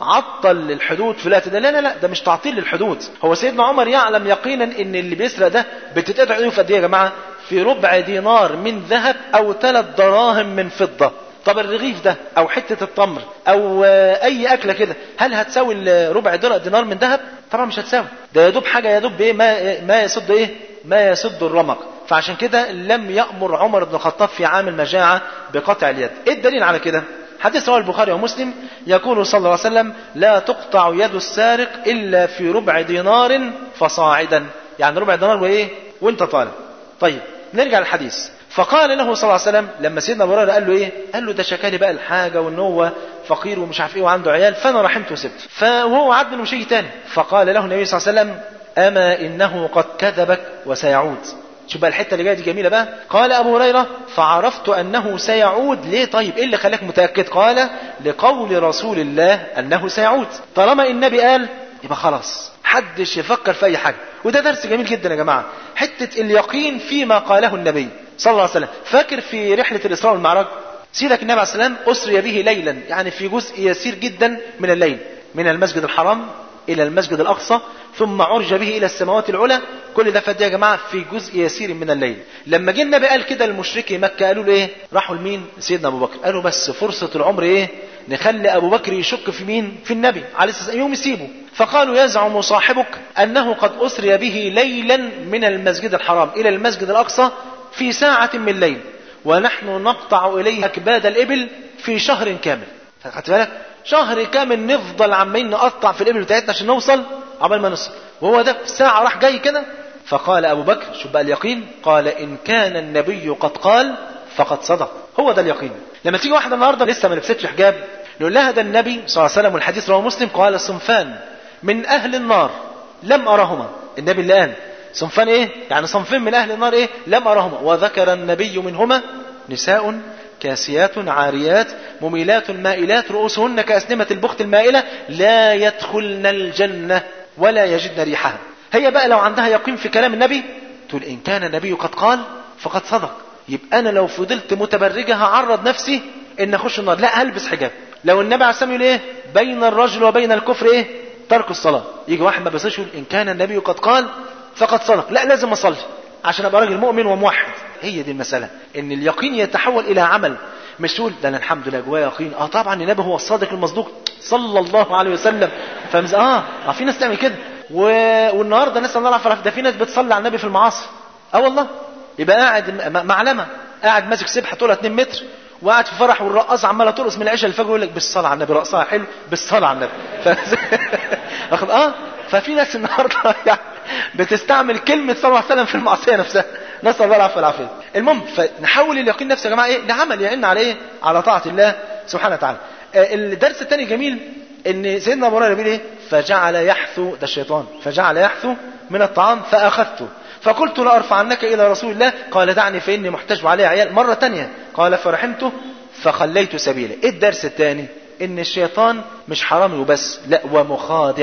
عطل الحدود في الوقت ده لا لا لا ده مش تعطيل للحدود هو سيدنا عمر يعلم يقينا ان اللي بيسرق ده بتتقطع ايده في قد ايه يا جماعه في ربع دينار من ذهب او ثلاث دراهم من فضه طب الرغيف ده او حته التمر او آه، اي اكله كده هل هتساوي ال- ربع در- دينار من ذهب طبعا مش هتساوي ده يا دوب حاجه يا دوب ايه ما ما يسد ايه ما يسد الرمق فعشان كده لم يامر عمر بن الخطاب في عام المجاعه بقطع اليد ايه الدليل على كده حديث رواه البخاري ومسلم يقول صلى الله عليه وسلم لا تقطع يد السارق الا في ربع دينار فصاعدا يعني ربع دينار وايه وانت طالع طيب نرجع للحديث فقال له صلى الله عليه وسلم لما سيدنا ابو هريره قال له ايه قال له ده شكالي بقى الحاجه وان هو فقير ومش عارف ايه وعنده عيال فانا رحمته وسبته فهو عاد منه شيء تاني فقال له النبي صلى الله عليه وسلم اما انه قد كذبك وسيعود شوف بقى الحته اللي جايه دي جميله بقى قال ابو هريره فعرفت انه سيعود ليه طيب ايه اللي خلاك متاكد قال لقول رسول الله انه سيعود طالما النبي قال يبقى خلاص حدش يفكر في اي حاجه وده درس جميل جدا يا جماعه حته اليقين فيما قاله النبي صلى الله عليه وسلم فاكر في رحله الاسراء والمعراج سيدك النبي عليه السلام اسري به ليلا يعني في جزء يسير جدا من الليل من المسجد الحرام الى المسجد الاقصى ثم عرج به الى السماوات العلى كل ده فات يا جماعه في جزء يسير من الليل لما جه النبي قال كده لمشركي مكه قالوا له ايه راحوا لمين سيدنا ابو بكر قالوا بس فرصه العمر ايه نخلي ابو بكر يشك في مين في النبي عليه الصلاه والسلام يوم يسيبه فقالوا يزعم صاحبك انه قد اسري به ليلا من المسجد الحرام الى المسجد الاقصى في ساعه من الليل ونحن نقطع اليه اكباد الابل في شهر كامل خدت بالك شهر كامل نفضل عمالين نقطع في الابل بتاعتنا عشان نوصل عبال ما نوصل وهو ده في ساعه راح جاي كده فقال ابو بكر شوف بقى اليقين قال ان كان النبي قد قال فقد صدق هو ده اليقين لما تيجي واحده النهارده لسه ما لبستش حجاب نقول لها ده النبي صلى الله عليه وسلم والحديث رواه مسلم قال صنفان من اهل النار لم ارهما النبي اللي قال صنفان ايه يعني صنفين من اهل النار ايه لم ارهما وذكر النبي منهما نساء كاسيات عاريات مميلات مائلات رؤوسهن كأسنمة البخت المائلة لا يدخلن الجنة ولا يجدن ريحها هي بقى لو عندها يقين في كلام النبي تقول إن كان النبي قد قال فقد صدق يبقى أنا لو فضلت متبرجة هعرض نفسي إن أخش النار لا هلبس حجاب لو النبي عليه الصلاة والسلام يقول إيه بين الرجل وبين الكفر إيه ترك الصلاة يجي واحد ما بيصليش يقول إن كان النبي قد قال فقد صدق لا لازم أصلي عشان ابقى راجل مؤمن وموحد هي دي المسألة ان اليقين يتحول الى عمل مش تقول ده انا الحمد لله جوايا يقين اه طبعا النبي هو الصادق المصدوق صلى الله عليه وسلم فمز اه اه في ناس تعمل كده و... والنهارده نسال الله العافيه ده في ناس بتصلي على النبي في المعاصي اه والله يبقى قاعد م- معلمه قاعد ماسك سبحه طولها 2 متر وقاعد في فرح والرقاصه عماله ترقص من العشاء للفجر يقول لك بالصلاه على النبي رقصها حلو بالصلاه على النبي ف... واخد اه ففي ناس النهارده يعني بتستعمل كلمه صلى الله عليه وسلم في المعصيه نفسها نسال الله العفو والعافيه المهم فنحول اليقين نفسه يا جماعه ايه لعمل يعين على ايه على طاعه الله سبحانه وتعالى آه، الدرس الثاني جميل ان سيدنا ابو هريره بيقول ايه فجعل يحثو ده الشيطان فجعل يحثو من الطعام فاخذته فقلت لارفعنك الى رسول الله قال دعني فاني محتاج عليه عيال مره تانية قال فرحمته فخليت سبيله ايه الدرس الثاني ان الشيطان مش حرامي وبس لا ومخادع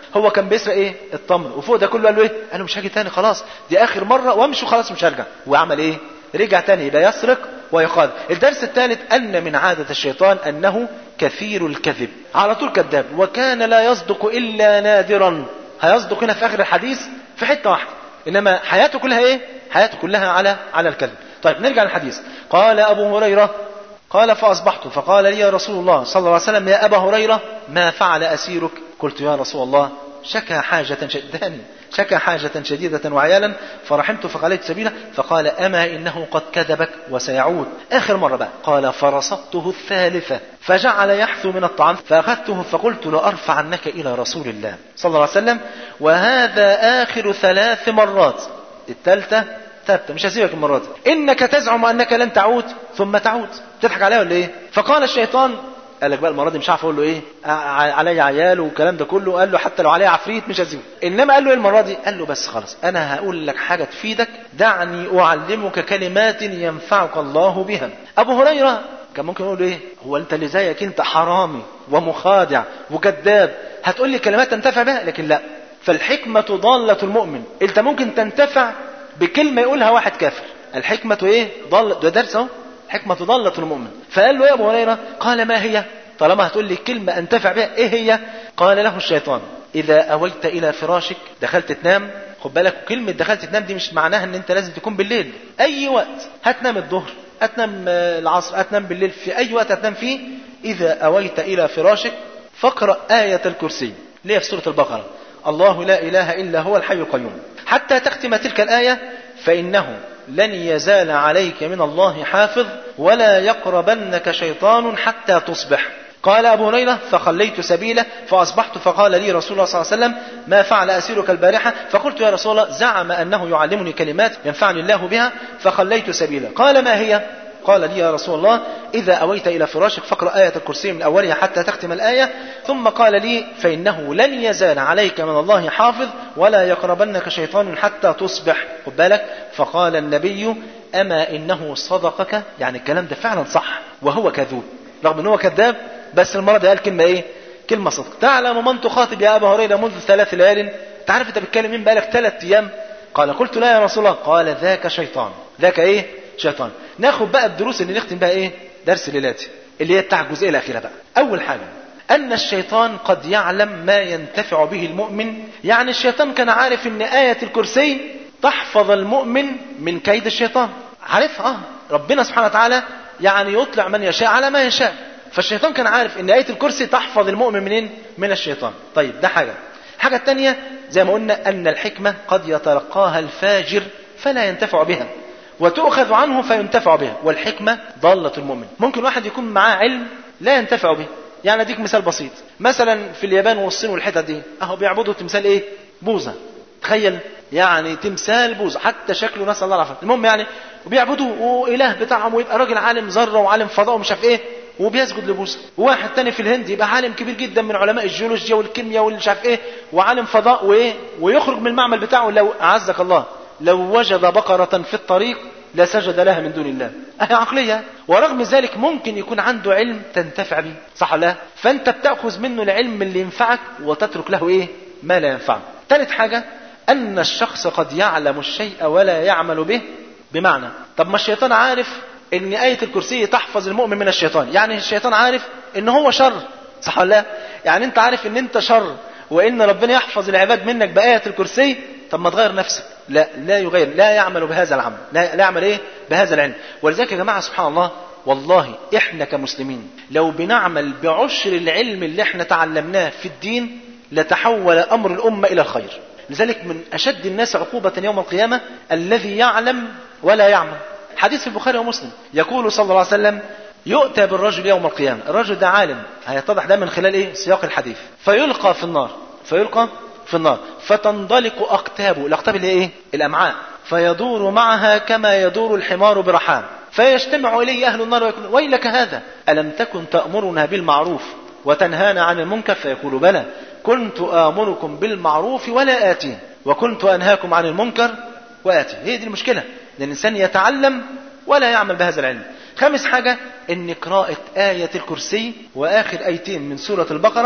هو كان بيسرق ايه التمر وفوق ده كله قال له ايه قال له مش هاجي تاني خلاص دي اخر مره وامشي وخلاص مش هرجع وعمل ايه رجع تاني يبقى يسرق ويقال الدرس الثالث ان من عاده الشيطان انه كثير الكذب على طول كذاب وكان لا يصدق الا نادرا هيصدق هنا في اخر الحديث في حته واحده انما حياته كلها ايه حياته كلها على على الكذب طيب نرجع للحديث قال ابو هريره قال فأصبحت فقال لي يا رسول الله صلى الله عليه وسلم يا أبا هريرة ما فعل أسيرك قلت يا رسول الله شكى حاجة شداني شكى حاجة شديدة وعيالا فرحمت فقالت سبيله فقال أما إنه قد كذبك وسيعود آخر مرة بقى قال فرصدته الثالثة فجعل يحثو من الطعام فأخذته فقلت لأرفعنك إلى رسول الله صلى الله عليه وسلم وهذا آخر ثلاث مرات الثالثة ثابتة مش هسيبك المرة دي إنك تزعم أنك لن تعود ثم تعود تضحك عليها ولا إيه فقال الشيطان قال لك بقى المرة دي مش عارف أقول له إيه علي عيال والكلام ده كله قال له حتى لو علي عفريت مش هسيبه إنما قال له إيه المرة دي قال له بس خلاص أنا هقول لك حاجة تفيدك دعني أعلمك كلمات ينفعك الله بها أبو هريرة كان ممكن يقول له ايه هو انت اللي زيك انت حرامي ومخادع وكذاب هتقول لي كلمات تنتفع بها لكن لا فالحكمة ضالة المؤمن انت ممكن تنتفع بكلمة يقولها واحد كافر الحكمة ايه ضل ده درس اهو حكمة ضالة المؤمن فقال له يا ابو هريرة قال ما هي طالما هتقول لي كلمة انتفع بها ايه هي قال له الشيطان اذا اويت الى فراشك دخلت تنام خد بالك كلمة دخلت تنام دي مش معناها ان انت لازم تكون بالليل اي وقت هتنام الظهر هتنام العصر هتنام بالليل في اي وقت هتنام فيه اذا اويت الى فراشك فاقرأ آية الكرسي اللي هي في سورة البقرة الله لا اله الا هو الحي القيوم حتى تختم تلك الآية فإنه لن يزال عليك من الله حافظ ولا يقربنك شيطان حتى تصبح قال أبو هريرة فخليت سبيله فأصبحت فقال لي رسول الله صلى الله عليه وسلم ما فعل أسيرك البارحة فقلت يا رسول الله زعم أنه يعلمني كلمات ينفعني الله بها فخليت سبيله قال ما هي قال لي يا رسول الله إذا أويت إلى فراشك فاقرأ آية الكرسي من أولها حتى تختم الآية ثم قال لي فإنه لن يزال عليك من الله حافظ ولا يقربنك شيطان حتى تصبح خد بالك فقال النبي أما إنه صدقك يعني الكلام ده فعلا صح وهو كذوب رغم أنه كذاب بس المرة دي قال كلمة إيه كلمة صدق تعلم من تخاطب يا أبا هريرة منذ ثلاث ليال تعرف أنت بتكلم مين بقالك ثلاث أيام قال قلت لا يا رسول الله قال ذاك شيطان ذاك إيه شيطان ناخد بقى الدروس اللي نختم بها ايه درس ليلاتي اللي هي بتاع الجزئيه الاخيره بقى اول حاجه ان الشيطان قد يعلم ما ينتفع به المؤمن يعني الشيطان كان عارف ان ايه الكرسي تحفظ المؤمن من كيد الشيطان عارفها اه ربنا سبحانه وتعالى يعني يطلع من يشاء على ما يشاء فالشيطان كان عارف ان ايه الكرسي تحفظ المؤمن منين من الشيطان طيب ده حاجه الحاجه الثانيه زي ما قلنا ان الحكمه قد يتلقاها الفاجر فلا ينتفع بها وتؤخذ عنه فينتفع بها والحكمة ضالة المؤمن ممكن واحد يكون معاه علم لا ينتفع به يعني اديك مثال بسيط مثلا في اليابان والصين والحتت دي اهو بيعبدوا تمثال ايه بوزة تخيل يعني تمثال بوزة حتى شكله نسأل الله العافية المهم يعني وبيعبدوا واله بتاعهم ويبقى راجل عالم ذره وعالم فضاء ومش عارف ايه وبيسجد لبوزة وواحد تاني في الهند يبقى عالم كبير جدا من علماء الجيولوجيا والكيمياء والمش عارف ايه وعالم فضاء وايه ويخرج من المعمل بتاعه لو اعزك الله لو وجد بقرة في الطريق لسجد لها من دون الله أهي عقلية ورغم ذلك ممكن يكون عنده علم تنتفع به صح لا فأنت بتأخذ منه العلم اللي ينفعك وتترك له إيه ما لا ينفعه ثالث حاجة أن الشخص قد يعلم الشيء ولا يعمل به بمعنى طب ما الشيطان عارف ان آية الكرسي تحفظ المؤمن من الشيطان يعني الشيطان عارف ان هو شر صح ولا لا يعني انت عارف ان انت شر وان ربنا يحفظ العباد منك بآية الكرسي طب ما تغير نفسك لا لا يغير لا يعمل بهذا العمل لا, لا يعمل ايه بهذا العلم ولذلك يا جماعه سبحان الله والله احنا كمسلمين لو بنعمل بعشر العلم اللي احنا تعلمناه في الدين لتحول امر الامه الى الخير لذلك من اشد الناس عقوبه يوم القيامه الذي يعلم ولا يعمل حديث في البخاري ومسلم يقول صلى الله عليه وسلم يؤتى بالرجل يوم القيامه الرجل ده عالم هيتضح ده من خلال ايه سياق الحديث فيلقى في النار فيلقى في النار فتنضلق أقتابه الأقتاب اللي إيه الأمعاء فيدور معها كما يدور الحمار برحام فيجتمع إليه أهل النار ويقول ويلك هذا ألم تكن تأمرنا بالمعروف وتنهانا عن المنكر فيقول بلى كنت آمركم بالمعروف ولا آتيه وكنت أنهاكم عن المنكر وآتيه هي دي المشكلة لأن الإنسان يتعلم ولا يعمل بهذا العلم خامس حاجة ان قراءة آية الكرسي وآخر آيتين من سورة البقرة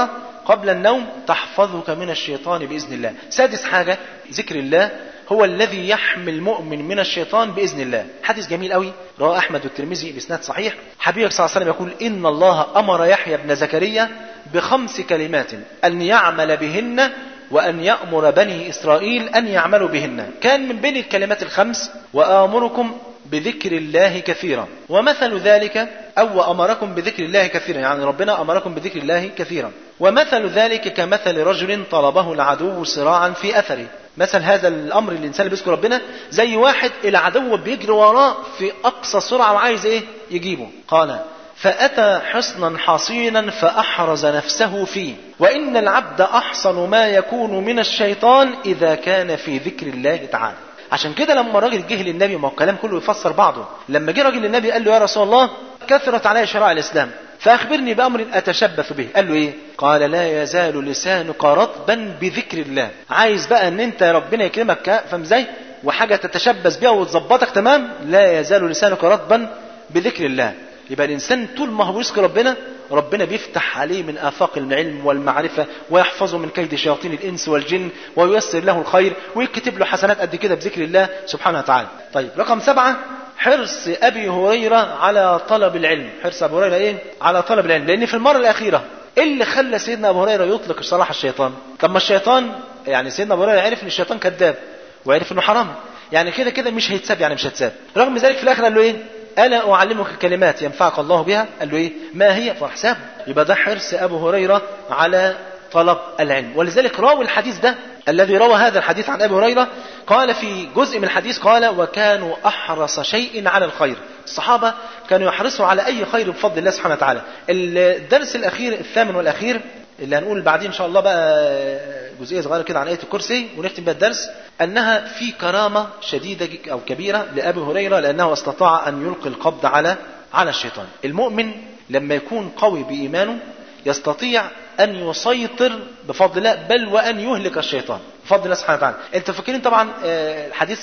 قبل النوم تحفظك من الشيطان بإذن الله سادس حاجة ذكر الله هو الذي يحمي المؤمن من الشيطان بإذن الله حديث جميل قوي رواه أحمد والترمذي بإسناد صحيح حبيبك صلى الله عليه وسلم يقول إن الله أمر يحيى بن زكريا بخمس كلمات أن يعمل بهن وأن يأمر بني إسرائيل أن يعملوا بهن كان من بين الكلمات الخمس وآمركم بذكر الله كثيرا ومثل ذلك أو أمركم بذكر الله كثيرا يعني ربنا أمركم بذكر الله كثيرا ومثل ذلك كمثل رجل طلبه العدو صراعا في أثره مثل هذا الأمر اللي الإنسان بيذكر ربنا زي واحد العدو بيجري وراه في أقصى سرعة وعايز إيه يجيبه قال فأتى حصنا حصينا فأحرز نفسه فيه وإن العبد أحصن ما يكون من الشيطان إذا كان في ذكر الله تعالى عشان كده لما راجل جه للنبي ما هو الكلام كله يفسر بعضه لما جه راجل للنبي قال له يا رسول الله كثرت علي شرائع الإسلام فأخبرني بأمر أتشبث به قال له إيه قال لا يزال لسانك رطبا بذكر الله عايز بقى أن أنت ربنا يكرمك فاهم ازاي وحاجة تتشبث بيها وتظبطك تمام لا يزال لسانك رطبا بذكر الله يبقى الإنسان طول ما هو بيذكر ربنا ربنا بيفتح عليه من آفاق العلم والمعرفة ويحفظه من كيد شياطين الإنس والجن وييسر له الخير ويكتب له حسنات قد كده بذكر الله سبحانه وتعالى طيب رقم سبعة حرص أبي هريرة على طلب العلم حرص أبي هريرة إيه على طلب العلم لأن في المرة الأخيرة إيه اللي خلى سيدنا أبو هريرة يطلق صلاح الشيطان طب ما الشيطان يعني سيدنا أبو هريرة عرف إن الشيطان كذاب وعرف إنه حرام يعني كده كده مش هيتساب يعني مش هيتساب رغم ذلك في الآخر قال له إيه ألا أعلمك كلمات ينفعك الله بها قال له إيه ما هي فحساب يبقى ده حرص أبو هريرة على طلب العلم ولذلك راوي الحديث ده الذي روى هذا الحديث عن أبي هريرة قال في جزء من الحديث قال وكانوا أحرص شيء على الخير الصحابة كانوا يحرصوا على أي خير بفضل الله سبحانه وتعالى الدرس الأخير الثامن والأخير اللي هنقول بعدين إن شاء الله بقى جزئية صغيرة كده عن آية الكرسي ونختم بها الدرس أنها في كرامة شديدة أو كبيرة لأبي هريرة لأنه استطاع أن يلقي القبض على على الشيطان المؤمن لما يكون قوي بإيمانه يستطيع أن يسيطر بفضل الله بل وأن يهلك الشيطان بفضل الله سبحانه وتعالى أنت فاكرين طبعا الحديث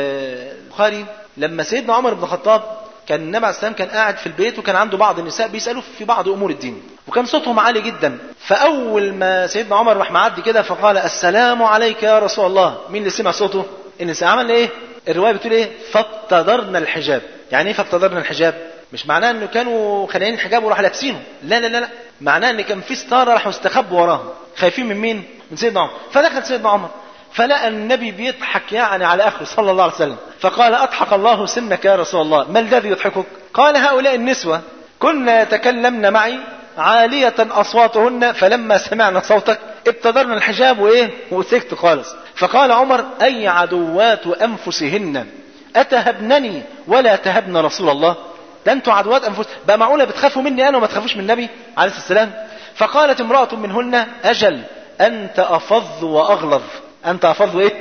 البخاري لما سيدنا عمر بن الخطاب كان النبي عليه السلام كان قاعد في البيت وكان عنده بعض النساء بيسألوا في بعض أمور الدين وكان صوتهم عالي جدا فأول ما سيدنا عمر راح معدي كده فقال السلام عليك يا رسول الله مين اللي سمع صوته النساء عمل ايه الرواية بتقول ايه فابتدرنا الحجاب يعني ايه فابتدرنا الحجاب مش معناه انه كانوا خلانين الحجاب وراح لابسينه لا لا لا لا معناه ان كان في ستاره راحوا استخبوا وراها خايفين من مين من سيدنا عمر فدخل سيدنا عمر فلقى النبي بيضحك يعني على اخره صلى الله عليه وسلم فقال اضحك الله سنك يا رسول الله ما الذي يضحكك قال هؤلاء النسوه كنا يتكلمن معي عالية أصواتهن فلما سمعنا صوتك ابتدرنا الحجاب وإيه وسكت خالص فقال عمر أي عدوات أنفسهن أتهبنني ولا تهبن رسول الله ده انتوا عدوات أنفس بقى معقولة بتخافوا مني أنا وما تخافوش من النبي عليه الصلاة والسلام فقالت امرأة منهن أجل أنت أفظ وأغلظ أنت أفظ إيه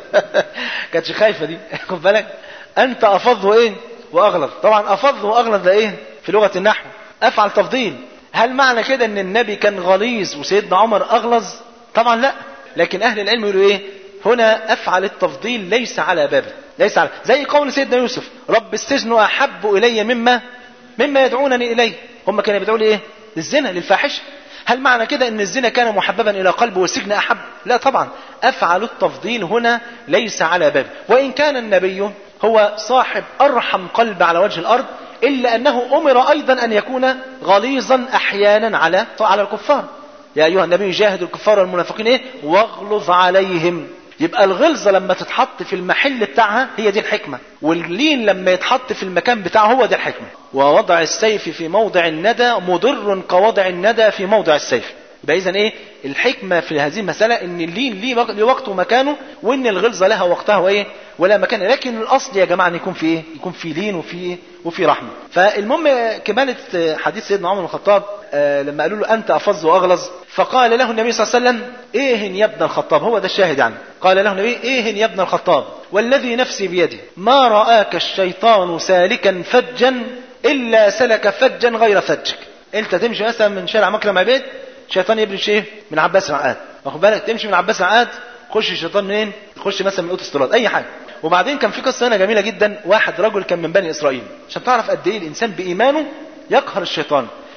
كانتش خايفة دي خد بالك أنت أفظ إيه وأغلظ طبعا أفظ وأغلظ ده إيه في لغة النحو أفعل تفضيل هل معنى كده ان النبي كان غليظ وسيدنا عمر اغلظ طبعا لا لكن اهل العلم يقولوا ايه هنا افعل التفضيل ليس على بابه ليس على زي قول سيدنا يوسف رب السجن احب الي مما مما يدعونني اليه هم كانوا بيدعوا لي ايه للزنا للفاحشه هل معنى كده ان الزنا كان محببا الى قلبه والسجن احب لا طبعا افعل التفضيل هنا ليس على بابه وان كان النبي هو صاحب ارحم قلب على وجه الارض إلا أنه أمر أيضا أن يكون غليظا أحيانا على على الكفار يا أيها النبي جاهد الكفار والمنافقين إيه واغلظ عليهم يبقى الغلظة لما تتحط في المحل بتاعها هي دي الحكمة واللين لما يتحط في المكان بتاعه هو دي الحكمة ووضع السيف في موضع الندى مضر كوضع الندى في موضع السيف يبقى إذا إيه الحكمة في هذه المسألة إن اللين ليه وقته ومكانه وإن الغلظة لها وقتها وإيه ولا مكان لكن الأصل يا جماعة أن يكون في إيه يكون في لين وفي إيه وفي رحمة فالمهم كمالة حديث سيدنا عمر بن الخطاب آه لما قالوا له أنت أفظ وأغلظ فقال له النبي صلى الله عليه وسلم إيه يا ابن الخطاب هو ده الشاهد يعني قال له النبي إيه يا ابن الخطاب والذي نفسي بيده ما رآك الشيطان سالكا فجا إلا سلك فجا غير فجك أنت تمشي مثلا من شارع مكرم عبيد الشيطان يبرش ايه من عباس العقاد واخد بالك تمشي من عباس العقاد خش الشيطان منين تخش مثلا من اوتوستراد اي حاجه وبعدين كان في قصه هنا جميله جدا واحد رجل كان من بني اسرائيل عشان تعرف قد ايه الانسان بايمانه يقهر الشيطان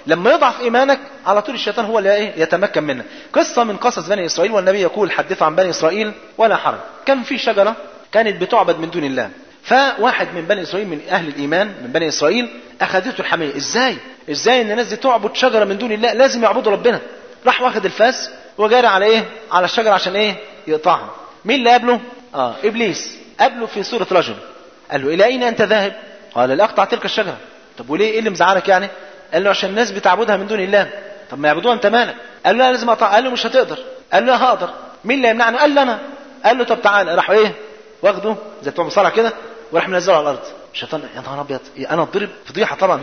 لما يضعف ايمانك على طول الشيطان هو اللي ايه يتمكن منك قصه من قصص بني اسرائيل والنبي يقول حدثوا عن بني اسرائيل ولا حرج كان في شجره كانت بتعبد من دون الله فواحد من بني اسرائيل من اهل الايمان من بني اسرائيل اخذته الحميه ازاي ازاي ان الناس دي تعبد شجره من دون الله لازم يعبدوا ربنا راح واخد الفاس وجاري على ايه على الشجره عشان ايه يقطعها مين اللي قابله اه ابليس قابله في صوره رجل قال له الى اين انت ذاهب قال لاقطع تلك الشجره طب وليه ايه اللي مزعلك يعني قال له عشان الناس بتعبدها من دون الله طب ما يعبدوها انت مالك قال له لا لازم اقطع قال له مش هتقدر قال له لا هقدر مين اللي يمنعني قال له انا قال له طب تعالى راح ايه واخده زي بتوع مصارعه كده وراح منزله على الارض الشيطان يا نهار ابيض انا اتضرب فضيحه طبعا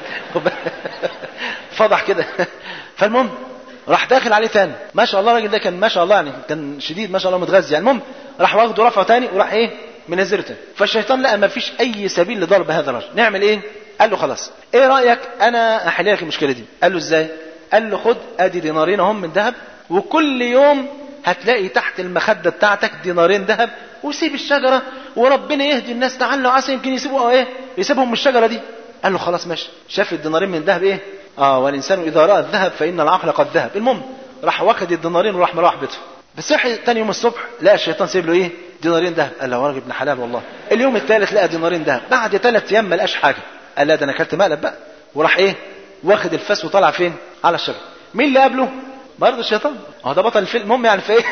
فضح كده فالمهم راح داخل عليه تاني ما شاء الله الراجل ده كان ما شاء الله يعني كان شديد ما شاء الله متغذي يعني المهم راح واخده رفعه تاني وراح ايه منزله تاني فالشيطان لقى ما فيش اي سبيل لضرب هذا الرجل نعمل ايه قال له خلاص ايه رايك انا احل لك المشكله دي قال له ازاي قال له خد ادي دينارين اهم من ذهب وكل يوم هتلاقي تحت المخده بتاعتك دينارين ذهب وسيب الشجره وربنا يهدي الناس تعالوا عسى يمكن يسيبوا ايه يسيبهم من الشجره دي قال له خلاص ماشي شاف الدينارين من ذهب ايه اه والانسان اذا راى الذهب فان العقل قد ذهب المهم راح واخد الدينارين وراح مروح بيته بس صحي تاني يوم الصبح لقى الشيطان سيب له ايه دينارين ذهب قال له راجل ابن حلال والله اليوم الثالث لقى دينارين ذهب بعد ثلاث ايام ما لقاش حاجه قال لا ده انا اكلت مقلب بقى وراح ايه واخد الفاس وطلع فين على الشجره مين اللي قابله برضه الشيطان هو ده بطل الفيلم المهم يعني في ايه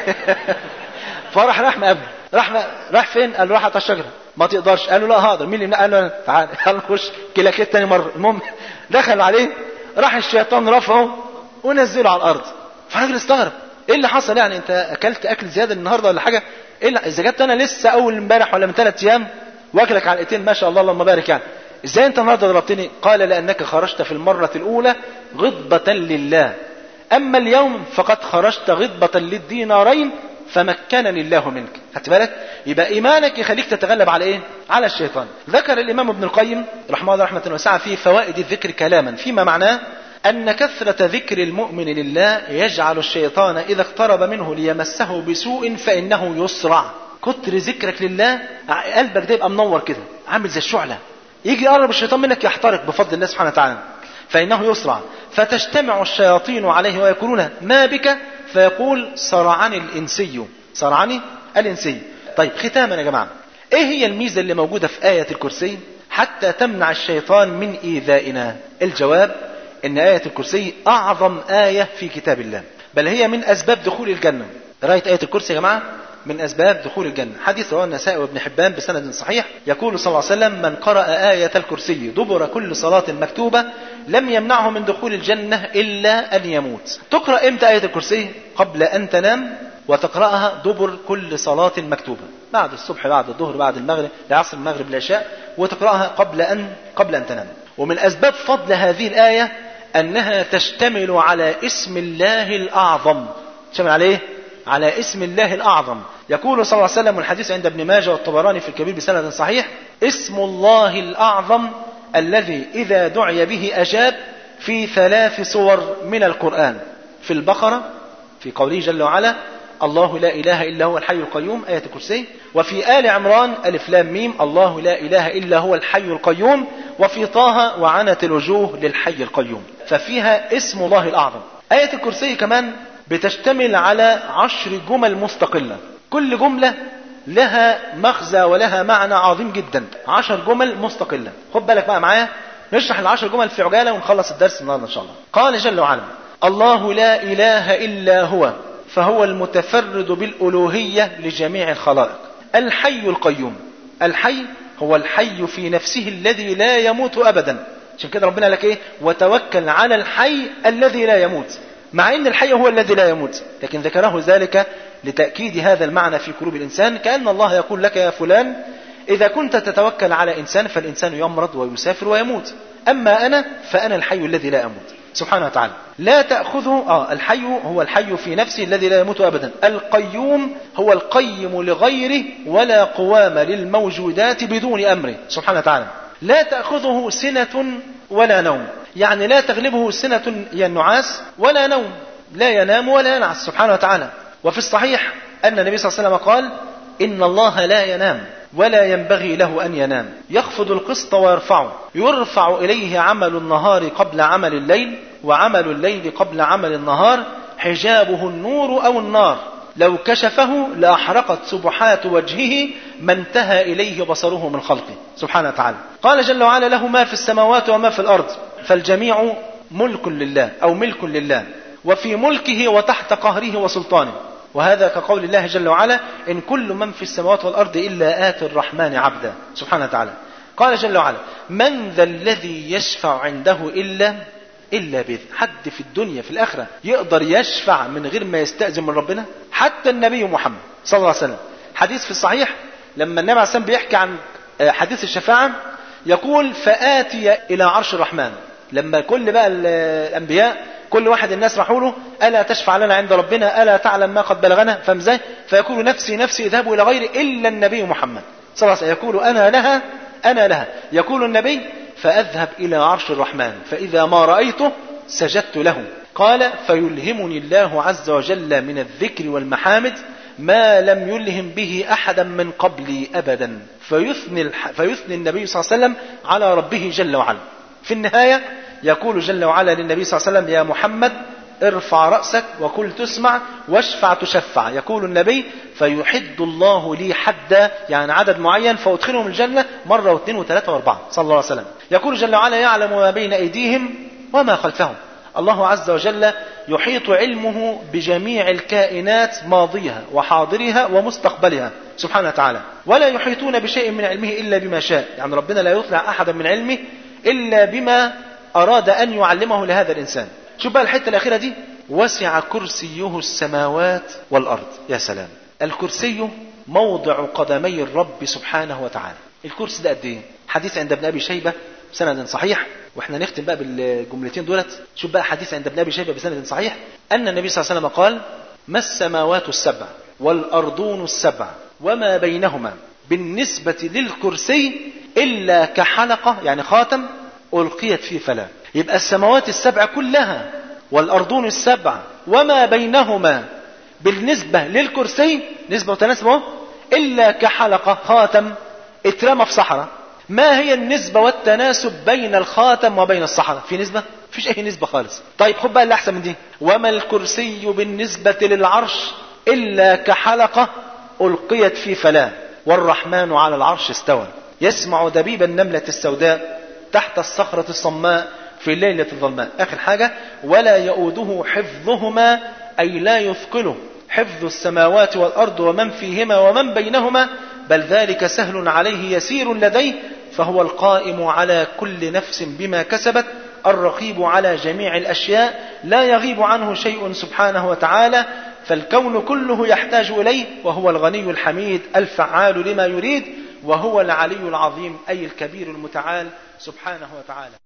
فراح راح مقابله راح راح فين قال له راح على الشجره ما تقدرش قال له لا هقدر مين اللي قال له تعال قال له خش كلاكيت تاني مره المهم دخل عليه راح الشيطان رفعه ونزله على الارض فالراجل استغرب ايه اللي حصل يعني انت اكلت اكل زياده النهارده ولا حاجه ايه اللي اذا جبت انا لسه اول امبارح ولا من ثلاث ايام واكلك علقتين ما شاء الله اللهم بارك يعني ازاي انت النهارده ضربتني قال لانك خرجت في المره الاولى غضبه لله اما اليوم فقد خرجت غضبه للدينارين فمكنني الله منك خدت بالك يبقى ايمانك يخليك تتغلب على ايه على الشيطان ذكر الامام ابن القيم رحمه الله رحمه واسعه في فوائد الذكر كلاما فيما معناه أن كثرة ذكر المؤمن لله يجعل الشيطان إذا اقترب منه ليمسه بسوء فإنه يسرع كتر ذكرك لله قلبك ده يبقى منور كده عامل زي الشعلة يجي يقرب الشيطان منك يحترق بفضل الله سبحانه وتعالى فإنه يسرع فتجتمع الشياطين عليه ويقولون ما بك فيقول صرعني الإنسي صرعني الإنسي طيب ختاما يا جماعة إيه هي الميزة اللي موجودة في آية الكرسي حتى تمنع الشيطان من إيذائنا الجواب ان آية الكرسي اعظم آية في كتاب الله بل هي من اسباب دخول الجنة قراية آية الكرسي يا جماعة من اسباب دخول الجنة حديث رواه النسائي وابن حبان بسند صحيح يقول صلى الله عليه وسلم من قرأ آية الكرسي دبر كل صلاة مكتوبة لم يمنعه من دخول الجنة الا ان يموت تقرأ امتى آية الكرسي قبل ان تنام وتقرأها دبر كل صلاة مكتوبة بعد الصبح بعد الظهر بعد المغرب لعصر المغرب العشاء وتقرأها قبل أن قبل أن تنام ومن أسباب فضل هذه الآية أنها تشتمل على اسم الله الأعظم تشتمل على إيه؟ على اسم الله الأعظم يقول صلى الله عليه وسلم والحديث عند ابن ماجه والطبراني في الكبير بسند صحيح اسم الله الأعظم الذي إذا دعي به أجاب في ثلاث صور من القرآن في البقرة في قوله جل وعلا الله لا إله إلا هو الحي القيوم آية الكرسي وفي آل عمران ألف لام ميم الله لا إله إلا هو الحي القيوم وفي طه وعنت الوجوه للحي القيوم ففيها اسم الله الأعظم آية الكرسي كمان بتشتمل على عشر جمل مستقلة كل جملة لها مغزى ولها معنى عظيم جدا عشر جمل مستقلة خد بالك بقى معايا نشرح العشر جمل في عجالة ونخلص الدرس النهارده إن شاء الله قال جل وعلا الله لا إله إلا هو فهو المتفرد بالألوهية لجميع الخلائق الحي القيوم الحي هو الحي في نفسه الذي لا يموت أبدا عشان كده ربنا لك ايه وتوكل على الحي الذي لا يموت مع ان الحي هو الذي لا يموت لكن ذكره ذلك لتأكيد هذا المعنى في قلوب الإنسان كأن الله يقول لك يا فلان إذا كنت تتوكل على إنسان فالإنسان يمرض ويسافر ويموت أما أنا فأنا الحي الذي لا أموت سبحانه وتعالى لا تأخذه آه الحي هو الحي في نفسه الذي لا يموت أبدا القيوم هو القيم لغيره ولا قوام للموجودات بدون أمره سبحانه وتعالى لا تأخذه سنة ولا نوم يعني لا تغلبه سنة هي النعاس ولا نوم لا ينام ولا ينعس سبحانه وتعالى وفي الصحيح أن النبي صلى الله عليه وسلم قال إن الله لا ينام ولا ينبغي له أن ينام يخفض القسط ويرفعه يرفع إليه عمل النهار قبل عمل الليل وعمل الليل قبل عمل النهار حجابه النور أو النار لو كشفه لأحرقت سبحات وجهه ما انتهى إليه بصره من خلقه سبحانه وتعالى قال جل وعلا له ما في السماوات وما في الأرض فالجميع ملك لله أو ملك لله وفي ملكه وتحت قهره وسلطانه وهذا كقول الله جل وعلا إن كل من في السماوات والأرض إلا آتي الرحمن عبدا سبحانه وتعالى قال جل وعلا من ذا الذي يشفع عنده إلا إلا بإذن حد في الدنيا في الآخرة يقدر يشفع من غير ما يستأذن من ربنا حتى النبي محمد صلى الله عليه وسلم حديث في الصحيح لما النبي عليه الصلاة والسلام بيحكي عن حديث الشفاعة يقول فآتي إلى عرش الرحمن لما كل بقى الأنبياء كل واحد الناس راحوا له ألا تشفع لنا عند ربنا ألا تعلم ما قد بلغنا فمزاه فيقول نفسي نفسي اذهبوا إلى غيري إلا النبي محمد صلى الله عليه وسلم يقول أنا لها أنا لها يقول النبي فأذهب إلى عرش الرحمن فإذا ما رأيته سجدت له قال فيلهمني الله عز وجل من الذكر والمحامد ما لم يلهم به أحدا من قبلي أبدا فيثني, الح... فيثني النبي صلى الله عليه وسلم على ربه جل وعلا في النهاية يقول جل وعلا للنبي صلى الله عليه وسلم يا محمد ارفع رأسك وكل تسمع واشفع تشفع يقول النبي فيحد الله لي حدا يعني عدد معين فأدخلهم الجنة مرة واثنين وثلاثة واربعة صلى الله عليه وسلم يقول جل وعلا يعلم ما بين أيديهم وما خلفهم الله عز وجل يحيط علمه بجميع الكائنات ماضيها وحاضرها ومستقبلها سبحانه وتعالى ولا يحيطون بشيء من علمه إلا بما شاء يعني ربنا لا يطلع أحدا من علمه إلا بما أراد أن يعلمه لهذا الإنسان شوف بقى الحتة الأخيرة دي وسع كرسيه السماوات والأرض يا سلام الكرسي موضع قدمي الرب سبحانه وتعالى الكرسي ده قد ايه حديث عند ابن ابي شيبه بسند صحيح واحنا نختم بقى بالجملتين دولت شوف بقى حديث عند ابن ابي شيبه بسند صحيح ان النبي صلى الله عليه وسلم قال ما السماوات السبع والارضون السبع وما بينهما بالنسبه للكرسي الا كحلقه يعني خاتم القيت في فلا يبقى السماوات السبع كلها والارضون السبع وما بينهما بالنسبه للكرسي نسبه وتناسب الا كحلقه خاتم اترمى في صحراء ما هي النسبة والتناسب بين الخاتم وبين الصحراء في نسبة فيش اي نسبة خالص طيب خد بقى اللي احسن من دي وما الكرسي بالنسبة للعرش الا كحلقة القيت في فلاة والرحمن على العرش استوى يسمع دبيب النملة السوداء تحت الصخرة الصماء في ليلة الظلماء اخر حاجة ولا يؤوده حفظهما اي لا يثقله حفظ السماوات والارض ومن فيهما ومن بينهما بل ذلك سهل عليه يسير لديه فهو القائم على كل نفس بما كسبت الرقيب على جميع الاشياء لا يغيب عنه شيء سبحانه وتعالى فالكون كله يحتاج اليه وهو الغني الحميد الفعال لما يريد وهو العلي العظيم اي الكبير المتعال سبحانه وتعالى